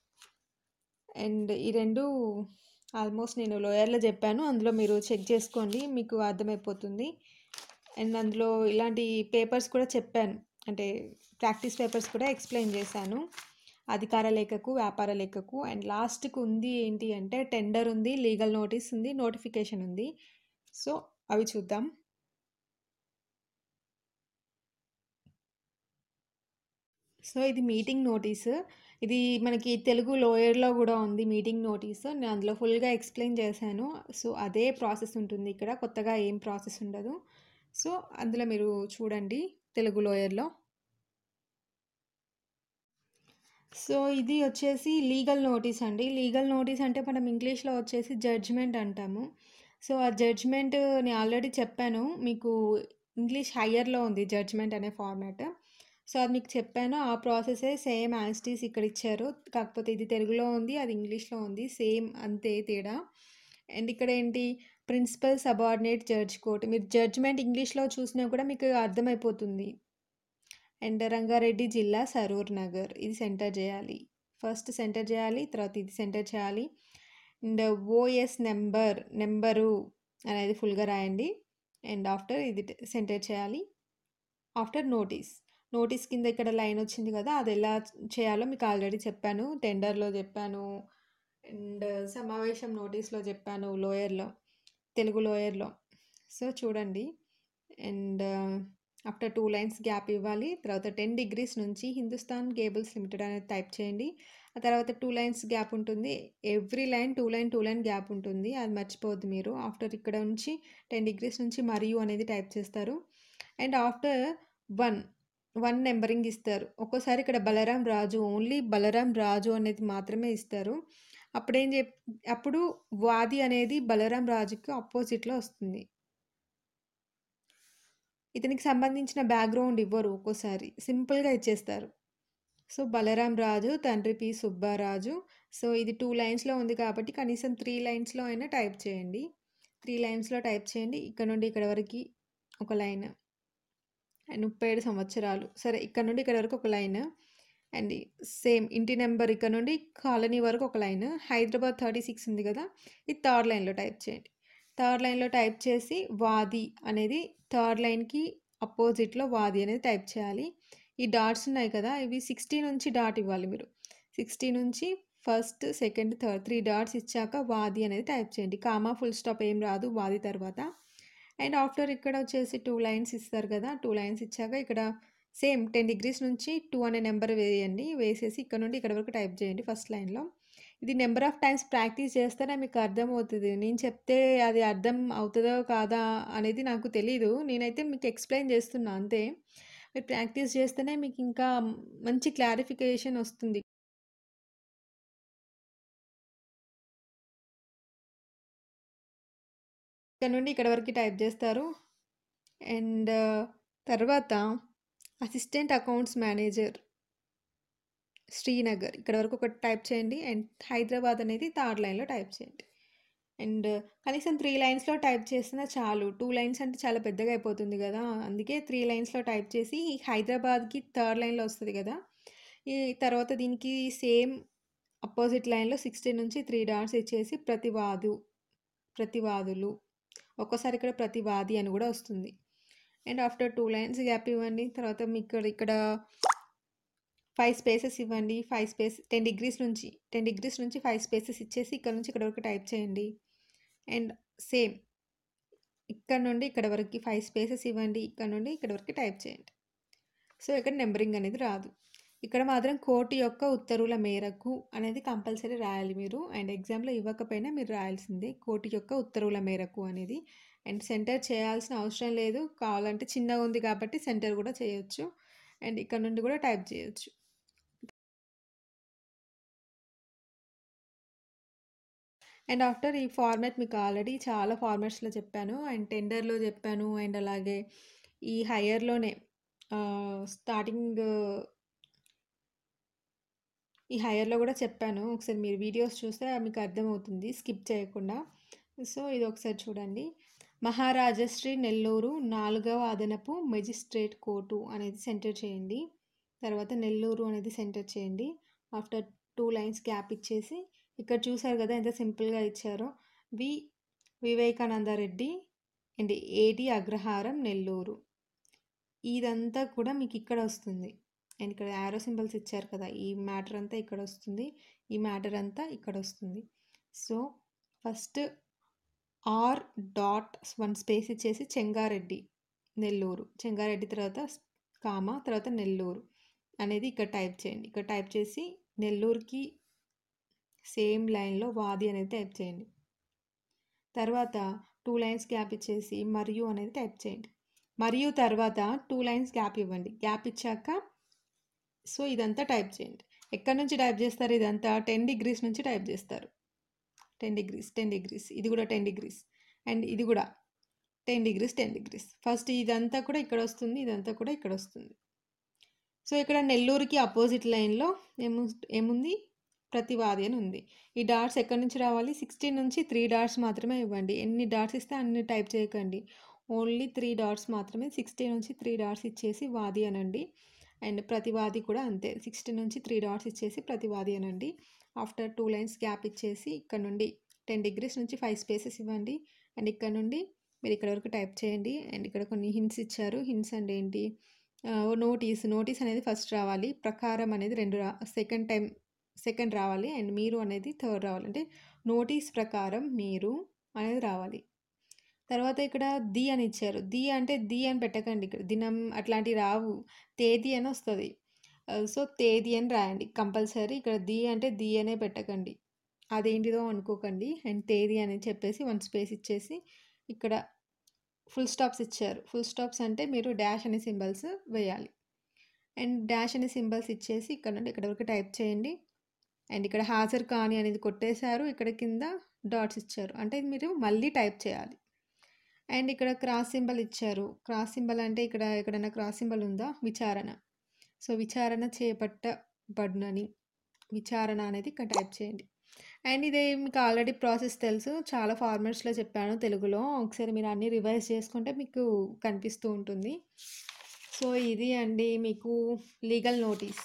అండ్ ఈ 2 ఆల్మోస్ట్ నేను లోయర్‌లో చెప్పాను. అందులో మీరు చెక్ చేసుకోండి. మీకు అర్థమైపోతుంది. అండ్ అందులో ఇలాంటి పేపర్స్ కూడా చెప్పాను. అంటే ప్రాక్టీస్ పేపర్స్ కూడా ఎక్స్‌ప్లెయిన్ చేశాను. అధికార లేఖకు, వ్యాపార లేఖకు అండ్ లాస్ట్‌కి ఉంది ఏంటి అంటే టెండర్ ఉంది, లీగల్ నోటీస్ ఉంది, నోటిఫికేషన్ ఉంది. సో, అవి చూద్దాం. సో, ఇది మీటింగ్ నోటీస్. ఇది మనకి తెలుగు లోయర్‌లో గూడా ఉంది మీటింగ్ నోటీస్. నేను అందులో ఫుల్‌గా ఎక్స్‌ప్లెయిన్ చేశాను. సో, అదే ప్రాసెస్ ఉంటుంది ఇక్కడ. కొత్తగా ఏం ప్రాసెస్ ఉండదు. సో, అందులో మీరు చూడండి తెలుగు లోయర్‌లో. సో, ఇది వచ్చేసి లీగల్ నోటీస్ అండి. లీగల్ నోటీస్ అంటే మనం ఇంగ్లీష్‌లో వచ్చేసి జడ్జ్‌మెంట్ అంటాము. సో, ఆ జడ్జ్‌మెంట్ నేను ఆల్రెడీ చెప్పాను. మీకు ఇంగ్లీష్ హైయర్‌లో ఉంది జడ్జ్‌మెంట్ అనే ఫార్మాట్. సో, అది మీకు చెప్పాను. ఆ ప్రాసెసే సేమ్ యాజ్ ఇట్ ఈజ్ ఇక్కడ ఇచ్చారు. కాకపోతే ఇది తెలుగులో ఉంది. అది ఇంగ్లీష్‌లో ఉంది. సేమ్ అంతే తేడా. అండ్ ఇక్కడ ఏంటి ప్రిన్సిపల్ సబార్డినేట్ జడ్జ్ కోర్ట్. మీరు జడ్జ్‌మెంట్ ఇంగ్లీష్‌లో చూసినా కూడా మీకు అర్థమైపోతుంది. అండ్ రంగారెడ్డి జిల్లా సరూర్ నగర్. ఇది సెంటర్ చేయాలి. ఫస్ట్ సెంటర్ చేయాలి. తర్వాత ఇది సెంటర్ చేయాలి. అండ్ ఓఎస్ నంబర్, నంబరు అనేది ఫుల్‌గా రాయండి. అండ్ ఆఫ్టర్ ఇది ట్ సెంటర్ చేయాలి. After notice. నోటీస్ కింద ఇక్కడ లైన్ వచ్చింది కదా! అది ఎలా చేయాలో మీకు ఆల్రెడీ చెప్పాను. టెండర్‌లో చెప్పాను. అండ్ సమావేశం నోటీస్‌లో చెప్పాను లోయర్‌లో. తెలుగు లోయర్‌లో. సో, చూడండి. అండ్ ఆఫ్టర్ 2 లైన్స్ గ్యాప్ ఇవ్వాలి. తర్వాత 10 డిగ్రీస్ నుంచి హిందుస్థాన్ కేబుల్స్ లిమిటెడ్ అనేది టైప్ చేయండి. ఆ తర్వాత 2 లైన్స్ గ్యాప్ ఉంటుంది. Every line 2 line, 2 line gap ఉంటుంది. అది మర్చిపోవద్దు మీరు. ఆఫ్టర్ ఇక్కడ నుంచి 10 డిగ్రీస్ నుంచి మరియు అనేది టైప్ చేస్తారు. అండ్ ఆఫ్టర్ 1, 1 నంబరింగ్ ఇస్తారు. ఒక్కోసారి ఇక్కడ బలరాం రాజు ఓన్లీ బలరాం రాజు అనేది మాత్రమే ఇస్తారు. అప్పుడేం జెప్ అప్పుడు వాది అనేది బలరాం రాజుకి అపోజిట్‌లో వస్తుంది. ఇతనికి సంబంధించిన బ్యాక్‌గ్రౌండ్ ఇవ్వరు ఒక్కోసారి. సింపుల్‌గా ఇచ్చేస్తారు. సో, బలరాం రాజు, తండ్రి పి. సుబ్బారాజు. సో, ఇది 2 లైన్స్‌లో ఉంది కాబట్టి కనీసం 3 లైన్స్‌లో అయినా టైప్ చేయండి. 3 లైన్స్‌లో టైప్ చేయండి. ఇక్కడ నుండి ఇక్కడ వరకి ఒక లైన్. అండ్ 37 సంవత్సరాలు. సరే ఇక్కడ నుండి ఇక్కడ వరకు ఒక లైన్. అండ్ సేమ్ ఇంటి నంబర్ ఇక్కడ నుండి కాలనీ వరకు ఒక లైన్. హైదరాబాద్ 36 ఉంది గదా! ఇది థర్డ్ లైన్‌లో టైప్ చేయండి. థర్డ్ లైన్‌లో టైప్ చేసి వాది అనేది థర్డ్ లైన్‌కి అపోజిట్‌లో వాది అనేది టైప్ చేయాలి. ఈ డాట్స్ ఉన్నాయి కదా! ఇవి 60 నుంచి డాట్ ఇవ్వాలి మీరు. 60 నుంచి ఫస్ట్, సెకండ్, థర్డ్ 3 డాట్స్ ఇచ్చాక వాది అనేది టైప్ చేయండి. కామా, ఫుల్ స్టాప్ ఏం రాదు వాది తర్వాత. అండ్ ఆఫ్టర్ ఇక్కడ వచ్చేసి 2 లైన్స్ ఇస్తారు కదా! 2 లైన్స్ ఇచ్చాక ఇక్కడ సేమ్ 10 డిగ్రీస్ నుంచి 2 అనే నంబర్ వేయండి. వేసేసి ఇక్కడ నుండి ఇక్కడ వరకు టైప్ చేయండి ఫస్ట్ లైన్‌లో. ఇది నంబర్ ఆఫ్ టైమ్స్ ప్రాక్టీస్ చేస్తేనే మీకు అర్థమవుతది. నేను చెప్తే అది అర్థం అవుతదో కాదా అనేది నాకు తెలీదు. నేనైతే మీకు ఎక్స్‌ప్లెయిన్ చేస్తున్నా అంతే. మీరు ప్రాక్టీస్ చేస్తేనే మీకు ఇంకా మంచి క్లారిఫికేషన్ వస్తుంది. ఇక్కడ నుండి ఇక్కడ వరకి టైప్ చేస్తారు. అండ్ తర్వాత అసిస్టెంట్ అకౌంట్స్ మేనేజర్ శ్రీనగర్ ఇక్కడ వరకు ఒకటి టైప్ చేయండి. అండ్ హైదరాబాద్ అనేది థర్డ్ లైన్‌లో టైప్ చేయండి. అండ్ కనీసం 3 లైన్స్‌లో టైప్ చేసినా చాలు. 2 లైన్స్ అంటే చాలా పెద్దగా అయిపోతుంది గదా! అందుకే 3 లైన్స్‌లో టైప్ చేసి హైదరాబాద్‌కి థర్డ్ లైన్‌లో వస్తది గదా! ఈ తర్వాత దీనికి సేమ్ అపోజిట్ లైన్‌లో 60 నుంచి 3 డాట్స్ ఇచ్చేసి ప్రతివాదు, ప్రతివాదులు. ఒక్కోసారి ఇక్కడ ప్రతివాది అని గూడా వస్తుంది. అండ్ ఆఫ్టర్ 2 లైన్స్ గ్యాప్ ఇవ్వండి. తర్వాత మీకు ఇక్కడ 5 స్పేసెస్ ఇవ్వండి. 5 స్పేస్ 10 డిగ్రీస్ నుంచి 10 డిగ్రీస్ నుంచి 5 స్పేసెస్ ఇచ్చేసి ఇక్కడ నుంచి ఇక్కడ వరకు టైప్ చేయండి. అండ్ సేమ్ ఇక్కడ నుండి ఇక్కడ వరకి 5 స్పేసెస్ ఇవ్వండి. ఇక్కడ నుండి ఇక్కడ వరకు టైప్ చేయండి. సో, ఇక్కడ నంబరింగ్ అనేది రాదు. ఇక్కడ మాత్రం కోర్టు యొక్క ఉత్తర్వుల మేరకు అనేది కంపల్సరీ రాయాలి మీరు. అండ్ ఎగ్జామ్‌లో ఇవ్వకపోయినా మీరు రాయాల్సిందే. కోర్టు యొక్క ఉత్తర్వుల మేరకు అనేది. అండ్ సెంటర్ చేయాల్సిన అవసరం లేదు. కావాలంటే చిన్నగా ఉంది కాబట్టి సెంటర్ గూడా చేయొచ్చు. అండ్ ఇక్కడ నుండి గూడా టైప్ చేయొచ్చు. అండ్ ఆఫ్టర్ ఈ ఫార్మాట్ మీకు ఆల్రెడీ చాలా ఫార్మాట్స్‌లో చెప్పాను. అండ్ టెండర్‌లో చెప్పాను. అండ్ అలాగే ఈ హైయర్‌లోనే ఆహ్, స్టార్టింగ్ ఈ హైయర్‌లో గూడా చెప్పాను. ఒకసారి మీరు వీడియోస్ చూస్తే మీకు అర్థమవుతుంది స్కిప్ చేయకుండా. సో, ఇది ఒకసారి చూడండి. మహారాజశ్రీ నెల్లూరు నాలుగవ అదనపు మెజిస్ట్రేట్ కోర్టు అనేది సెంటర్ చేయండి. తర్వాత నెల్లూరు అనేది సెంటర్ చేయండి. ఆఫ్టర్ 2 లైన్స్ గ్యాప్ ఇచ్చేసి ఇక్కడ చూసారు గదా! ఎంత సింపుల్‌గా ఇచ్చారో. వి. వివేకానంద రెడ్డి అండ్ ఏడి అగ్రహారం నెల్లూరు. ఇదంతా కూడా మీకు ఇక్కడ వస్తుంది. అండ్ ఇక్కడ యారో సింబల్స్ ఇచ్చారు కదా! ఈ మ్యాటర్ అంతా ఇక్కడ వస్తుంది. ఈ మ్యాటర్ అంతా ఇక్కడ వస్తుంది. So, first R dot 1 space ఇచ్చేసి చెంగారెడ్డి నెల్లూరు. చెంగారెడ్డి తర్వాత కామా తర్వాత నెల్లూరు అనేది ఇక్కడ టైప్ చేయండి. ఇక్కడ టైప్ చేసి నెల్లూరుకి సేమ్ లైన్‌లో వాది అనేది టైప్ చేయండి. తర్వాత 2 లైన్స్ గ్యాప్ ఇచ్చేసి మరియు అనేది టైప్ చేయండి. మరియు తర్వాత 2 లైన్స్ గ్యాప్ ఇవ్వండి. గ్యాప్ ఇచ్చాక సో, ఇదంతా టైప్ చేయండి. ఎక్కడి నుంచి టైప్ చేస్తారు ఇదంతా 10 డిగ్రీస్ నుంచి టైప్ చేస్తారు. 10 డిగ్రీస్, 10 డిగ్రీస్ ఇది గూడా 10 డిగ్రీస్. అండ్ ఇది గూడా 10 డిగ్రీస్, 10 డిగ్రీస్. ఫస్ట్ ఇదంతా కూడా ఇక్కడ వస్తుంది. ఇదంతా కూడా ఇక్కడ వస్తుంది. సో, ఇక్కడ నెల్లూరుకి అపోజిట్ లైన్‌లో ఏము ఏముంది? ప్రతివాది అని ఉంది. ఈ డాట్స్ ఎక్కడి నుంచి రావాలి? 16 నుంచి 3 డాట్స్ మాత్రమే ఇవ్వండి. ఎన్ని డాట్స్ ఇస్తే అన్ని టైప్ చేయకండి. ఓన్లీ 3 డాట్స్ మాత్రమే 60 నుంచి 3 డాట్స్ ఇచ్చేసి వాది అనండి. అండ్ ప్రతివాది కూడా అంతే. 60 నుంచి 3 డాట్స్ ఇచ్చేసి ప్రతివాది అనండి. ఆఫ్టర్ 2 లైన్స్ గ్యాప్ ఇచ్చేసి ఇక్కడ నుండి 10 డిగ్రీస్ నుంచి 5 స్పేసెస్ ఇవ్వండి. అండ్ ఇక్కడ నుండి మీరు ఇక్కడ వరకు టైప్ చేయండి. అండ్ ఇక్కడ కొన్ని హింట్స్ ఇచ్చారు. హింట్స్ అంటే ఏంటి? ఆహ్, నోటీస్, నోటీస్ అనేది ఫస్ట్ రావాలి. ప్రకారం అనేది 2 రా సెకండ్ టైమ్ సెకండ్ రావాలి. అండ్ మీరు అనేది థర్డ్ రావాలి. అంటే నోటీస్ ప్రకారం మీరు అనేది రావాలి. తర్వాత ఇక్కడ ది అని ఇచ్చారు. ది అంటే ది అని పెట్టకండి ఇక్కడ. దినం అట్లాంటివి రావు. తేదీ అని వస్తది. ఆహ్, సో, తేదీ అని రాయండి కంపల్సరీ. ఇక్కడ ది అంటే ది అనే పెట్టకండి. అదేంటిదో అనుకోకండి. అండ్ తేదీ అని చెప్పేసి 1 స్పేస్ ఇచ్చేసి ఇక్కడ ఫుల్ స్టాప్స్ ఇచ్చారు. ఫుల్ స్టాప్స్ అంటే మీరు డాష్ అనే సింబల్స్ వేయాలి. అండ్ డాష్ అనే సింబల్స్ ఇచ్చేసి ఇక్కడ నుండి ఇక్కడ వరకు టైప్ చేయండి. అండ్ ఇక్కడ హాజరు కాని అనేది కొట్టేశారు ఇక్కడ కింద డాట్స్ ఇచ్చారు అంటే ఇది మీరు మళ్ళీ టైప్ చేయాలి అండ్ ఇక్కడ క్రాస్ సింబల్ ఇచ్చారు క్రాస్ సింబల్ అంటే ఇక్కడ ఎక్కడైనా క్రాస్ సింబల్ ఉందా విచారణ సో విచారణ చేపట్టబడునని విచారణ అనేది ఇక్కడ టైప్ చేయండి అండ్ ఇదే మీకు ఆల్రెడీ ప్రాసెస్ తెలుసు చాలా ఫార్మాట్స్లో చెప్పాను తెలుగులో ఒకసారి మీరు అన్నీ రివైజ్ చేసుకుంటే మీకు కనిపిస్తూ ఉంటుంది సో ఇది అండి మీకు లీగల్ నోటీస్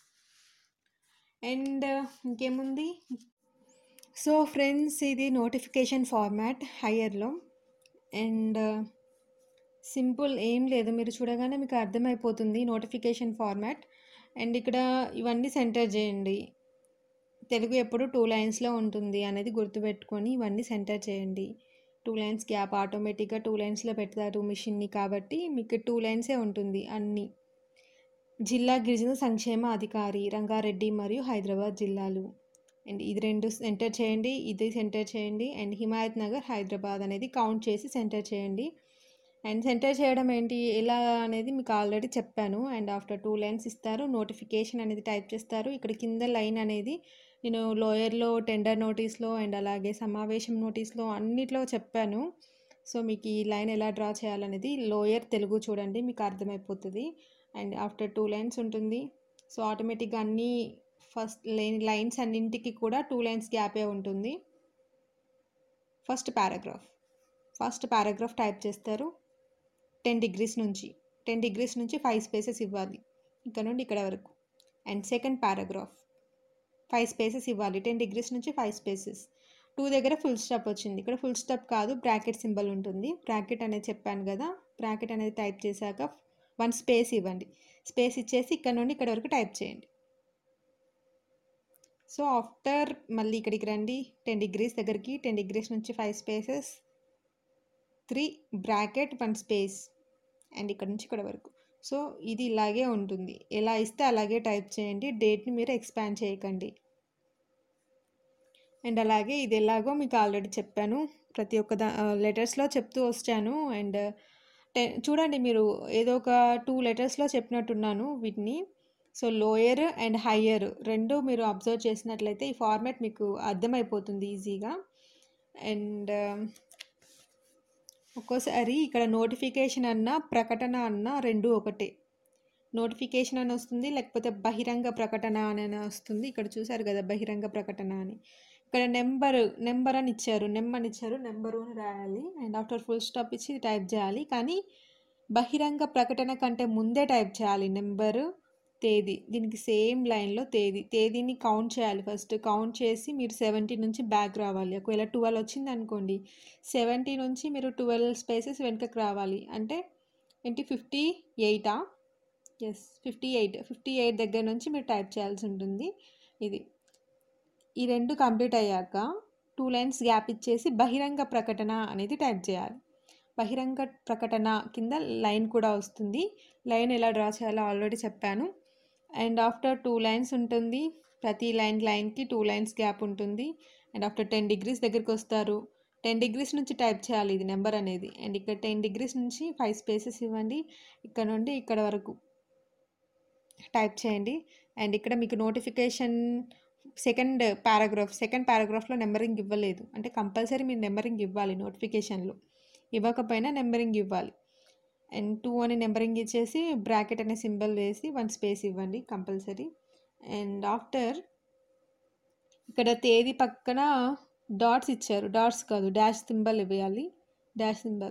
అండ్ ఇంకేముంది సో ఫ్రెండ్స్ ఇది నోటిఫికేషన్ ఫార్మాట్ హయ్యర్లో అండ్ సింపుల్ ఏం లేదు మీరు చూడగానే మీకు అర్థమైపోతుంది నోటిఫికేషన్ ఫార్మాట్ అండ్ ఇక్కడ ఇవన్నీ సెంటర్ చేయండి తెలుగు ఎప్పుడు టూ లైన్స్లో ఉంటుంది అనేది గుర్తుపెట్టుకొని ఇవన్నీ సెంటర్ చేయండి టూ లైన్స్ గ్యాప్ ఆటోమేటిక్గా టూ లైన్స్లో పెడతారు మిషన్ని కాబట్టి మీకు టూ లైన్సే ఉంటుంది అన్నీ జిల్లా గిరిజన సంక్షేమ అధికారి రంగారెడ్డి మరియు హైదరాబాద్ జిల్లాలు అండ్ ఇది రెండు సెంటర్ చేయండి ఇది సెంటర్ చేయండి అండ్ హిమాయత్ నగర్ హైదరాబాద్ అనేది కౌంట్ చేసి సెంటర్ చేయండి అండ్ సెంటర్ చేయడం ఏంటి ఎలా అనేది మీకు ఆల్రెడీ చెప్పాను అండ్ ఆఫ్టర్ టూ లైన్స్ ఇస్తారు నోటిఫికేషన్ అనేది టైప్ చేస్తారు ఇక్కడ కింద లైన్ అనేది నేను లోయర్లో టెండర్ నోటీస్లో అండ్ అలాగే సమావేశం నోటీస్లో అన్నిట్లో చెప్పాను సో మీకు ఈ లైన్ ఎలా డ్రా చేయాలనేది లోయర్ తెలుగు చూడండి మీకు అర్థమైపోతుంది అండ్ ఆఫ్టర్ టూ లైన్స్ ఉంటుంది సో ఆటోమేటిక్గా అన్నీ ఫస్ట్ లైన్ లైన్స్ అన్నింటికి కూడా టూ లైన్స్ గ్యాపే ఉంటుంది first paragraph first paragraph type చేస్తారు టెన్ డిగ్రీస్ నుంచి టెన్ డిగ్రీస్ నుంచి ఫైవ్ స్పేసెస్ ఇవ్వాలి ఇక్కడ నుండి ఇక్కడ వరకు and second paragraph five spaces ఇవ్వాలి టెన్ డిగ్రీస్ నుంచి ఫైవ్ స్పేసెస్ టూ దగ్గర ఫుల్ స్టాప్ వచ్చింది ఇక్కడ ఫుల్ స్టాప్ కాదు బ్రాకెట్ సింబల్ ఉంటుంది బ్రాకెట్ అనేది చెప్పాను కదా బ్రాకెట్ అనేది టైప్ చేశాక వన్ స్పేస్ ఇవ్వండి స్పేస్ ఇచ్చేసి ఇక్కడ నుండి ఇక్కడ వరకు టైప్ చేయండి సో ఆఫ్టర్ మళ్ళీ ఇక్కడికి రండి టెన్ డిగ్రీస్ దగ్గరికి టెన్ డిగ్రీస్ నుంచి five spaces three bracket one space and ఇక్కడ నుంచి ఇక్కడ వరకు సో ఇది ఇలాగే ఉంటుంది ఎలా ఇస్తే అలాగే టైప్ చేయండి డేట్ని మీరు ఎక్స్పాండ్ చేయకండి అండ్ అలాగే ఇది ఎలాగో మీకు ఆల్రెడీ చెప్పాను ప్రతి ఒక్క దా లెటర్స్లో చెప్తూ వచ్చాను అండ్ టె చూడండి మీరు ఏదో ఒక టూ లెటర్స్లో చెప్పినట్టున్నాను వీటిని సో లోయర్ అండ్ హయ్యర్ రెండు మీరు అబ్జర్వ్ చేసినట్లయితే ఈ ఫార్మాట్ మీకు అర్థమైపోతుంది ఈజీగా అండ్ ఒక్కోసారి ఇక్కడ నోటిఫికేషన్ అన్న ప్రకటన అన్న రెండు ఒకటే నోటిఫికేషన్ అని వస్తుంది లేకపోతే బహిరంగ ప్రకటన అని వస్తుంది ఇక్కడ చూసారు కదా బహిరంగ ప్రకటన అని ఇక్కడ నెంబర్ నెంబర్ అని ఇచ్చారు నెంబర్ అని ఇచ్చారు నెంబరు అని రాయాలి అండ్ ఆఫ్టర్ ఫుల్ స్టాప్ ఇచ్చి టైప్ చేయాలి కానీ బహిరంగ ప్రకటన కంటే ముందే టైప్ చేయాలి నెంబరు తేదీ దీనికి సేమ్ లైన్లో తేదీ తేదీని కౌంట్ చేయాలి ఫస్ట్ కౌంట్ చేసి మీరు సెవెంటీ నుంచి బ్యాక్ రావాలి ఒకవేళ ట్వెల్వ్ వచ్చింది అనుకోండి సెవెంటీ నుంచి మీరు ట్వెల్వ్ స్పేసెస్ వెనుకకు రావాలి అంటే ఏంటి ఫిఫ్టీ ఎయిటా ఎస్ ఫిఫ్టీ ఎయిట్ ఫిఫ్టీ ఎయిట్ దగ్గర నుంచి మీరు టైప్ చేయాల్సి ఉంటుంది ఇది ఈ రెండు కంప్లీట్ అయ్యాక టూ లైన్స్ గ్యాప్ ఇచ్చేసి బహిరంగ ప్రకటన అనేది టైప్ చేయాలి బహిరంగ ప్రకటన కింద లైన్ కూడా వస్తుంది లైన్ ఎలా డ్రా చేయాలో ఆల్రెడీ చెప్పాను అండ్ ఆఫ్టర్ టూ లైన్స్ ఉంటుంది ప్రతి లైన్ లైన్కి టూ లైన్స్ గ్యాప్ ఉంటుంది అండ్ ఆఫ్టర్ టెన్ డిగ్రీస్ దగ్గరికి వస్తారు టెన్ డిగ్రీస్ నుంచి టైప్ చేయాలి ఇది నెంబర్ అనేది అండ్ ఇక్కడ టెన్ డిగ్రీస్ నుంచి ఫైవ్ స్పేసెస్ ఇవ్వండి ఇక్కడ నుండి ఇక్కడ వరకు టైప్ చేయండి అండ్ ఇక్కడ మీకు నోటిఫికేషన్ సెకండ్ పారాగ్రాఫ్ సెకండ్ పారాగ్రాఫ్లో నెంబరింగ్ ఇవ్వలేదు అంటే కంపల్సరీ మీరు నెంబరింగ్ ఇవ్వాలి నోటిఫికేషన్లో ఇవ్వకపోయినా నెంబరింగ్ ఇవ్వాలి అండ్ టూ అని నెంబరింగ్ ఇచ్చేసి బ్రాకెట్ అనే సింబల్ వేసి వన్ స్పేస్ ఇవ్వండి కంపల్సరీ అండ్ ఆఫ్టర్ ఇక్కడ తేదీ పక్కన డాట్స్ ఇచ్చారు డాట్స్ కాదు డాష్ సింబల్ ఇవ్వాలి డాష్ సింబల్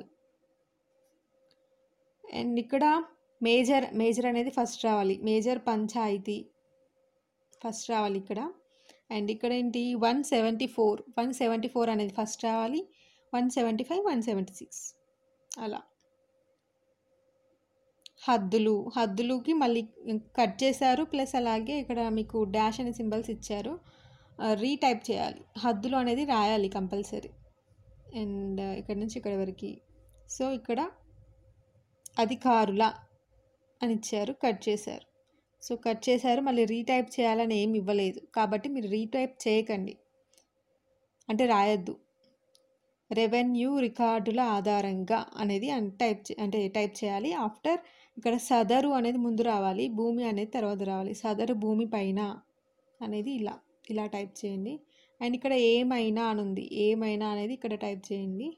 అండ్ ఇక్కడ మేజర్ మేజర్ అనేది ఫస్ట్ రావాలి మేజర్ పంచాయతీ ఫస్ట్ రావాలి ఇక్కడ అండ్ ఇక్కడ ఏంటి one seventy four one seventy four అనేది ఫస్ట్ రావాలి one seventy five one seventy six అలా హద్దులు హద్దులుకి మళ్ళీ కట్ చేశారు ప్లస్ అలాగే ఇక్కడ మీకు డాష్ అనే సింబల్స్ ఇచ్చారు రీటైప్ చేయాలి హద్దులు అనేది రాయాలి కంపల్సరీ అండ్ ఇక్కడ నుంచి ఇక్కడ వరకు సో ఇక్కడ అధికారుల అని ఇచ్చారు కట్ చేశారు సో కట్ చేశారు మళ్ళీ రీటైప్ చేయాలని ఏమి ఇవ్వలేదు కాబట్టి మీరు రీటైప్ చేయకండి అంటే రాయొద్దు రెవెన్యూ రికార్డుల ఆధారంగా అనేది టైప్ అంటే టైప్ చేయాలి ఆఫ్టర్ ఇక్కడ సదరు అనేది ముందు రావాలి భూమి అనేది తర్వాత రావాలి సదరు భూమి పైన అనేది ఇలా ఇలా టైప్ చేయండి అండ్ ఇక్కడ ఏమైనా అని ఉంది ఏమైనా అనేది ఇక్కడ టైప్ చేయండి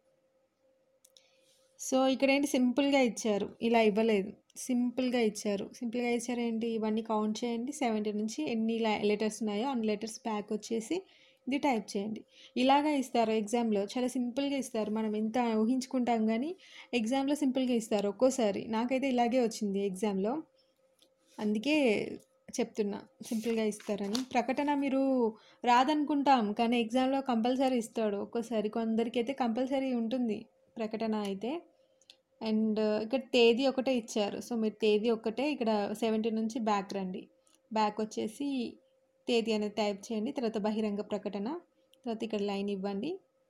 సో ఇక్కడ ఏంటి సింపుల్గా ఇచ్చారు ఇలా ఇవ్వలేదు సింపుల్గా ఇచ్చారు సింపుల్గా ఇచ్చారు ఏంటి ఇవన్నీ కౌంట్ చేయండి సెవెంటీ నుంచి ఎన్ని లెటర్స్ ఉన్నాయో అన్ని లెటర్స్ బ్యాక్ వచ్చేసి ఇది టైప్ చేయండి ఇలాగా ఇస్తారు ఎగ్జామ్లో చాలా సింపుల్గా ఇస్తారు మనం ఎంత ఊహించుకుంటాం కానీ ఎగ్జామ్లో సింపుల్గా ఇస్తారు ఒక్కోసారి నాకైతే ఇలాగే వచ్చింది ఎగ్జామ్లో అందుకే చెప్తున్నా సింపుల్గా ఇస్తారని ప్రకటన మీరు రాదనుకుంటాం కానీ ఎగ్జామ్లో కంపల్సరీ ఇస్తాడు ఒక్కోసారి కొందరికి అయితే కంపల్సరీ ఉంటుంది ప్రకటన అయితే అండ్ ఇక్కడ తేదీ ఒకటే ఇచ్చారు సో మీరు తేదీ ఒకటే ఇక్కడ సెవెంటీ నుంచి బ్యాక్ రండి బ్యాక్ వచ్చేసి తేదీ అనేది టైప్ చేయండి తర్వాత బహిరంగ ప్రకటన తర్వాత ఇక్కడ లైన్ ఇవ్వండి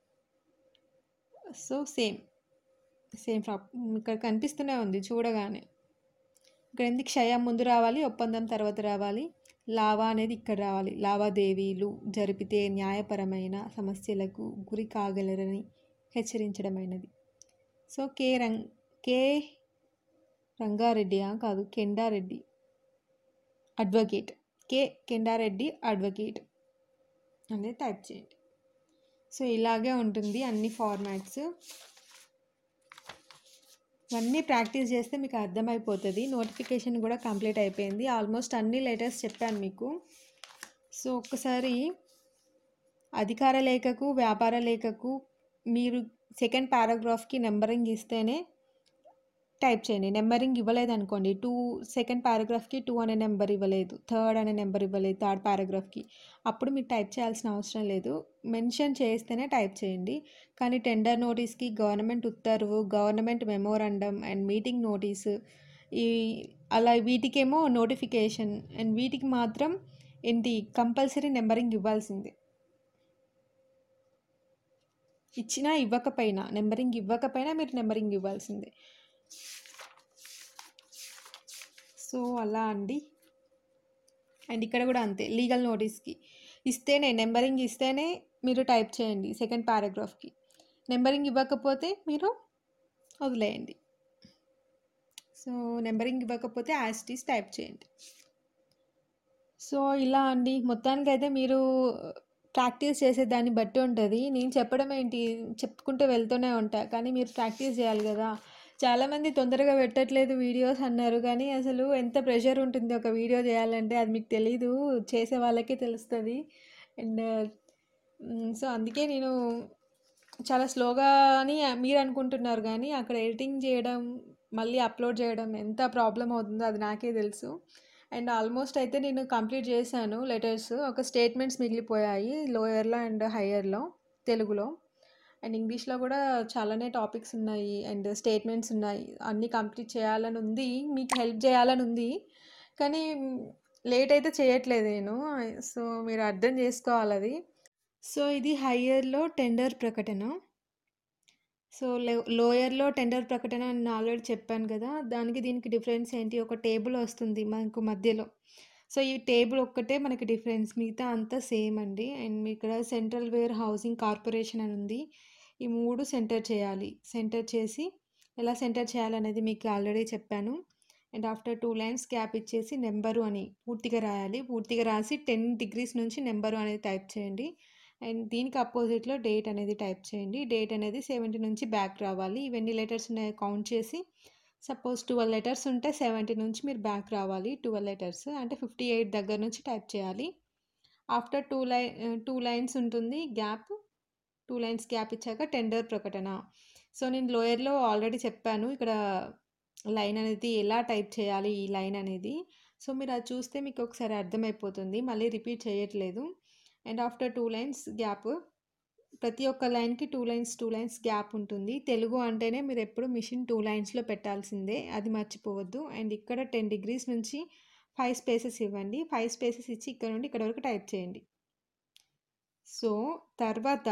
సో సేమ్ సేమ్ ఫ్రాప్ ఇక్కడ కనిపిస్తూనే ఉంది చూడగానే ఇక్కడ ఎందుకు క్షయం ముందు రావాలి ఒప్పందం తర్వాత రావాలి లావా అనేది ఇక్కడ రావాలి లావాదేవీలు జరిపితే న్యాయపరమైన సమస్యలకు గురి కాగలరని హెచ్చరించడమైనది సో కే రంగ్ కే రంగారెడ్డియా కాదు Kendareddy advocate K Kendareddy advocate అనేది టైప్ చేయండి సో ఇలాగే ఉంటుంది అన్ని ఫార్మాట్స్ ఇవన్నీ ప్రాక్టీస్ చేస్తే మీకు అర్థమైపోతుంది నోటిఫికేషన్ కూడా కంప్లీట్ అయిపోయింది ఆల్మోస్ట్ అన్ని లెటర్స్ చెప్పాను మీకు సో ఒక్కసారి అధికార లేఖకు వ్యాపార లేఖకు మీరు సెకండ్ పారాగ్రాఫ్కి నెంబరింగ్ ఇస్తేనే టైప్ చేయండి నెంబరింగ్ ఇవ్వలేదు అనుకోండి టూ సెకండ్ పారాగ్రాఫ్కి టూ అనే నెంబర్ ఇవ్వలేదు థర్డ్ అనే నెంబర్ ఇవ్వలేదు థర్డ్ పారాగ్రాఫ్కి అప్పుడు మీరు టైప్ చేయాల్సిన అవసరం లేదు మెన్షన్ చేస్తేనే టైప్ చేయండి కానీ టెండర్ నోటీస్కి గవర్నమెంట్ ఉత్తర్వు government memorandum and meeting notice ఈ అలా వీటికేమో నోటిఫికేషన్ అండ్ వీటికి మాత్రం ఏంటి కంపల్సరీ నెంబరింగ్ ఇవ్వాల్సిందే ఇచ్చినా ఇవ్వకపోయినా నెంబరింగ్ ఇవ్వకపోయినా మీరు నెంబరింగ్ ఇవ్వాల్సిందే సో అలా అండి అండ్ ఇక్కడ కూడా అంతే లీగల్ నోటీస్కి ఇస్తేనే నెంబరింగ్ ఇస్తేనే మీరు టైప్ చేయండి సెకండ్ పారాగ్రాఫ్కి నెంబరింగ్ ఇవ్వకపోతే మీరు వదిలేయండి సో నెంబరింగ్ ఇవ్వకపోతే యాస్టీస్ టైప్ చేయండి సో ఇలా అండి మొత్తానికైతే మీరు ప్రాక్టీస్ చేసే దాన్ని బట్టి ఉంటుంది నేను చెప్పడం ఏంటి చెప్పుకుంటూ వెళ్తూనే ఉంటా కానీ మీరు ప్రాక్టీస్ చేయాలి కదా చాలామంది తొందరగా పెట్టట్లేదు వీడియోస్ అన్నారు కానీ అసలు ఎంత ప్రెషర్ ఉంటుంది ఒక వీడియో చేయాలంటే అది మీకు తెలీదు చేసే వాళ్ళకే తెలుస్తుంది అండ్ సో అందుకే నేను చాలా స్లోగా అని మీరు అనుకుంటున్నారు కానీ అక్కడ ఎడిటింగ్ చేయడం మళ్ళీ అప్లోడ్ చేయడం ఎంత ప్రాబ్లం అవుతుందో అది నాకే తెలుసు అండ్ ఆల్మోస్ట్ అయితే నేను కంప్లీట్ చేశాను లెటర్స్ ఒక స్టేట్మెంట్స్ మిగిలిపోయాయి లోయర్లో అండ్ హయ్యర్లో తెలుగులో అండ్ ఇంగ్లీష్లో కూడా చాలానే టాపిక్స్ ఉన్నాయి అండ్ స్టేట్మెంట్స్ ఉన్నాయి అన్నీ కంప్లీట్ చేయాలని ఉంది మీకు హెల్ప్ చేయాలని ఉంది కానీ లేట్ అయితే చేయట్లేదు నేను సో మీరు అర్థం చేసుకోవాలి అది సో ఇది హయ్యర్లో టెండర్ ప్రకటన సో లోయర్లో టెండర్ ప్రకటన నేను ఆల్రెడీ చెప్పాను కదా దానికి దీనికి డిఫరెన్స్ ఏంటి ఒక టేబుల్ వస్తుంది మనకు మధ్యలో సో ఈ టేబుల్ ఒక్కటే మనకి డిఫరెన్స్ మిగతా అంతా సేమ్ అండి అండ్ ఇక్కడ సెంట్రల్ వేర్ హౌసింగ్ కార్పొరేషన్ అని ఉంది ఈ మూడు సెంటర్ చేయాలి సెంటర్ చేసి ఎలా సెంటర్ చేయాలనేది మీకు ఆల్రెడీ చెప్పాను and after two lines gap ఇచ్చేసి నెంబరు అని పూర్తిగా రాయాలి పూర్తిగా రాసి టెన్ డిగ్రీస్ నుంచి నెంబరు అనేది టైప్ చేయండి అండ్ దీనికి అపోజిట్లో డేట్ అనేది టైప్ చేయండి డేట్ అనేది సెవెంటీ నుంచి బ్యాక్ రావాలి ఇవన్నీ లెటర్స్ ఉన్నాయో కౌంట్ చేసి సపోజ్ ట్వెల్వ్ లెటర్స్ ఉంటే సెవెంటీ నుంచి మీరు బ్యాక్ రావాలి ట్వెల్వ్ లెటర్స్ అంటే ఫిఫ్టీ ఎయిట్ దగ్గర నుంచి టైప్ చేయాలి ఆఫ్టర్ టూ లై టూ లైన్స్ ఉంటుంది గ్యాప్ టూ లైన్స్ గ్యాప్ ఇచ్చాక టెండర్ ప్రకటన సో నేను లోయర్లో ఆల్రెడీ చెప్పాను ఇక్కడ లైన్ అనేది ఎలా టైప్ చేయాలి ఈ లైన్ అనేది సో మీరు అది చూస్తే మీకు ఒకసారి అర్థమైపోతుంది మళ్ళీ రిపీట్ చేయట్లేదు and after two lines gap ప్రతి ఒక్క లైన్కి two lines two lines gap ఉంటుంది తెలుగు అంటేనే మీరు ఎప్పుడు మిషన్ టూ లైన్స్లో పెట్టాల్సిందే అది మర్చిపోవద్దు అండ్ ఇక్కడ టెన్ డిగ్రీస్ నుంచి ఫైవ్ స్పేసెస్ ఇవ్వండి ఫైవ్ స్పేసెస్ ఇచ్చి ఇక్కడ నుండి ఇక్కడ వరకు టైప్ చేయండి సో తర్వాత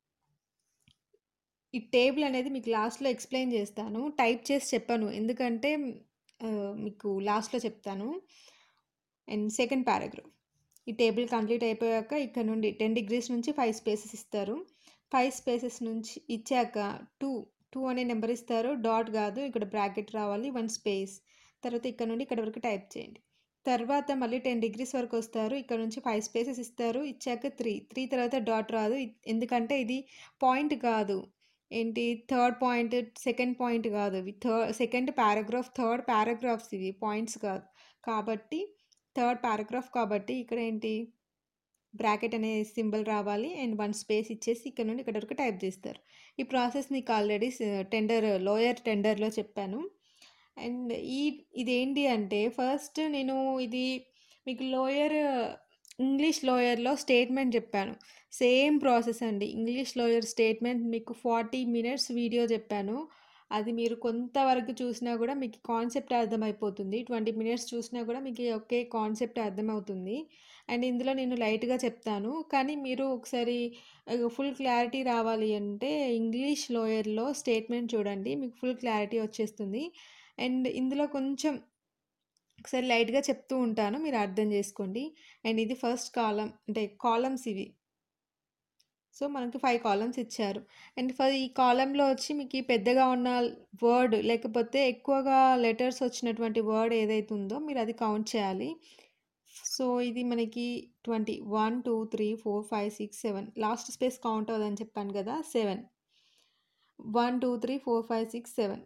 ఈ టేబుల్ అనేది మీకు లాస్ట్లో ఎక్స్ప్లెయిన్ చేస్తాను టైప్ చేసి చెప్పాను ఎందుకంటే మీకు లాస్ట్లో చెప్తాను అండ్ సెకండ్ పారాగ్రాఫ్ ఈ టేబుల్ కంప్లీట్ అయిపోయాక ఇక్కడ నుండి టెన్ డిగ్రీస్ నుంచి ఫైవ్ స్పేసెస్ ఇస్తారు ఫైవ్ స్పేసెస్ నుంచి ఇచ్చాక టూ టూ అనే నెంబర్ ఇస్తారు డాట్ కాదు ఇక్కడ బ్రాకెట్ రావాలి వన్ స్పేస్ తర్వాత ఇక్కడ నుండి ఇక్కడ వరకు టైప్ చేయండి తర్వాత మళ్ళీ 10 డిగ్రీస్ వరకొస్తారు. ఇక్కడ నుంచి 5 స్పేసెస్ ఇస్తారు. ఇచ్చాక 3, 3 తర్వాత డాట్ రాదు. ఇ ఎందుకంటే ఇది పాయింట్ కాదు. ఏంటి థర్డ్ పాయింట్, సెకండ్ పాయింట్ కాదు. ఇవి థర్ సెకండ్ పారాగ్రాఫ్, థర్డ్ పారాగ్రాఫ్స్ ఇవి పాయింట్స్ కాదు. కాబట్టి థర్డ్ పారాగ్రాఫ్ కాబట్టి ఇక్కడ ఏంటి బ్రాకెట్ అనే సింబల్ రావాలి. అండ్ 1 స్పేస్ ఇచ్చేసి ఇక్కడ నుండి ఇక్కడి వరకు టైప్ చేస్తారు. ఈ ప్రాసెస్ మీకు ఆల్రెడీ స్ టెండర్ లోయర్ టెండర్‌లో చెప్పాను. అండ్ ఈ ఇదేంటి అంటే ఫస్ట్ నేను ఇది మీకు లోయర్ ఇంగ్లీష్ లోయర్‌లో స్టేట్మెంట్ చెప్పాను. సేమ్ ప్రాసెస్ అండి. ఇంగ్లీష్ లోయర్ స్టేట్మెంట్ మీకు 40 మినిట్స్ వీడియో చెప్పాను. అది మీరు కొంతవరకు చూసినా కూడా మీకు కాన్సెప్ట్ అర్థమైపోతుంది. 20 మినిట్స్ చూసినా కూడా మీకు ఒకే కాన్సెప్ట్ అర్థమవుతుంది. అండ్ ఇందులో నేను లైట్‌గా చెప్తాను. కానీ మీరు ఒకసారి ఆహ్, ఫుల్ క్లారిటీ రావాలి అంటే ఇంగ్లీష్ లోయర్‌లో స్టేట్మెంట్ చూడండి. మీకు ఫుల్ క్లారిటీ వచ్చేస్తుంది. అండ్ ఇందులో కొంచెం ఒకసారి లైట్‌గా చెప్తూ ఉంటాను. మీరు అర్థం చేసుకోండి. అండ్ ఇది ఫస్ట్ కాలమ్ అంటే కాలమ్స్ ఇవి. సో, మనకి 5 కాలమ్స్ ఇచ్చారు. అండ్ ఫ ఈ కాలమ్‌లో వచ్చి మీకు పెద్దగా ఉన్న వర్డ్ లేకపోతే ఎక్కువగా లెటర్స్ వచ్చినటువంటి వర్డ్ ఏదైతే ఉందో మీరు అది కౌంట్ చేయాలి. సో, ఇది మనకి 20 1, 2, 3, 4, 5, 6, 7 లాస్ట్ స్పేస్ కౌంట్ అవ్వదని చెప్పాను కదా! 7 1, 2, 3, 4, 5, 6, 7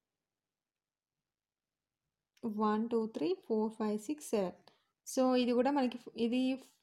1, 2, 3, 4, 5, 6, 7 సో, ఇది కూడా మనకి ఫ్ ఇది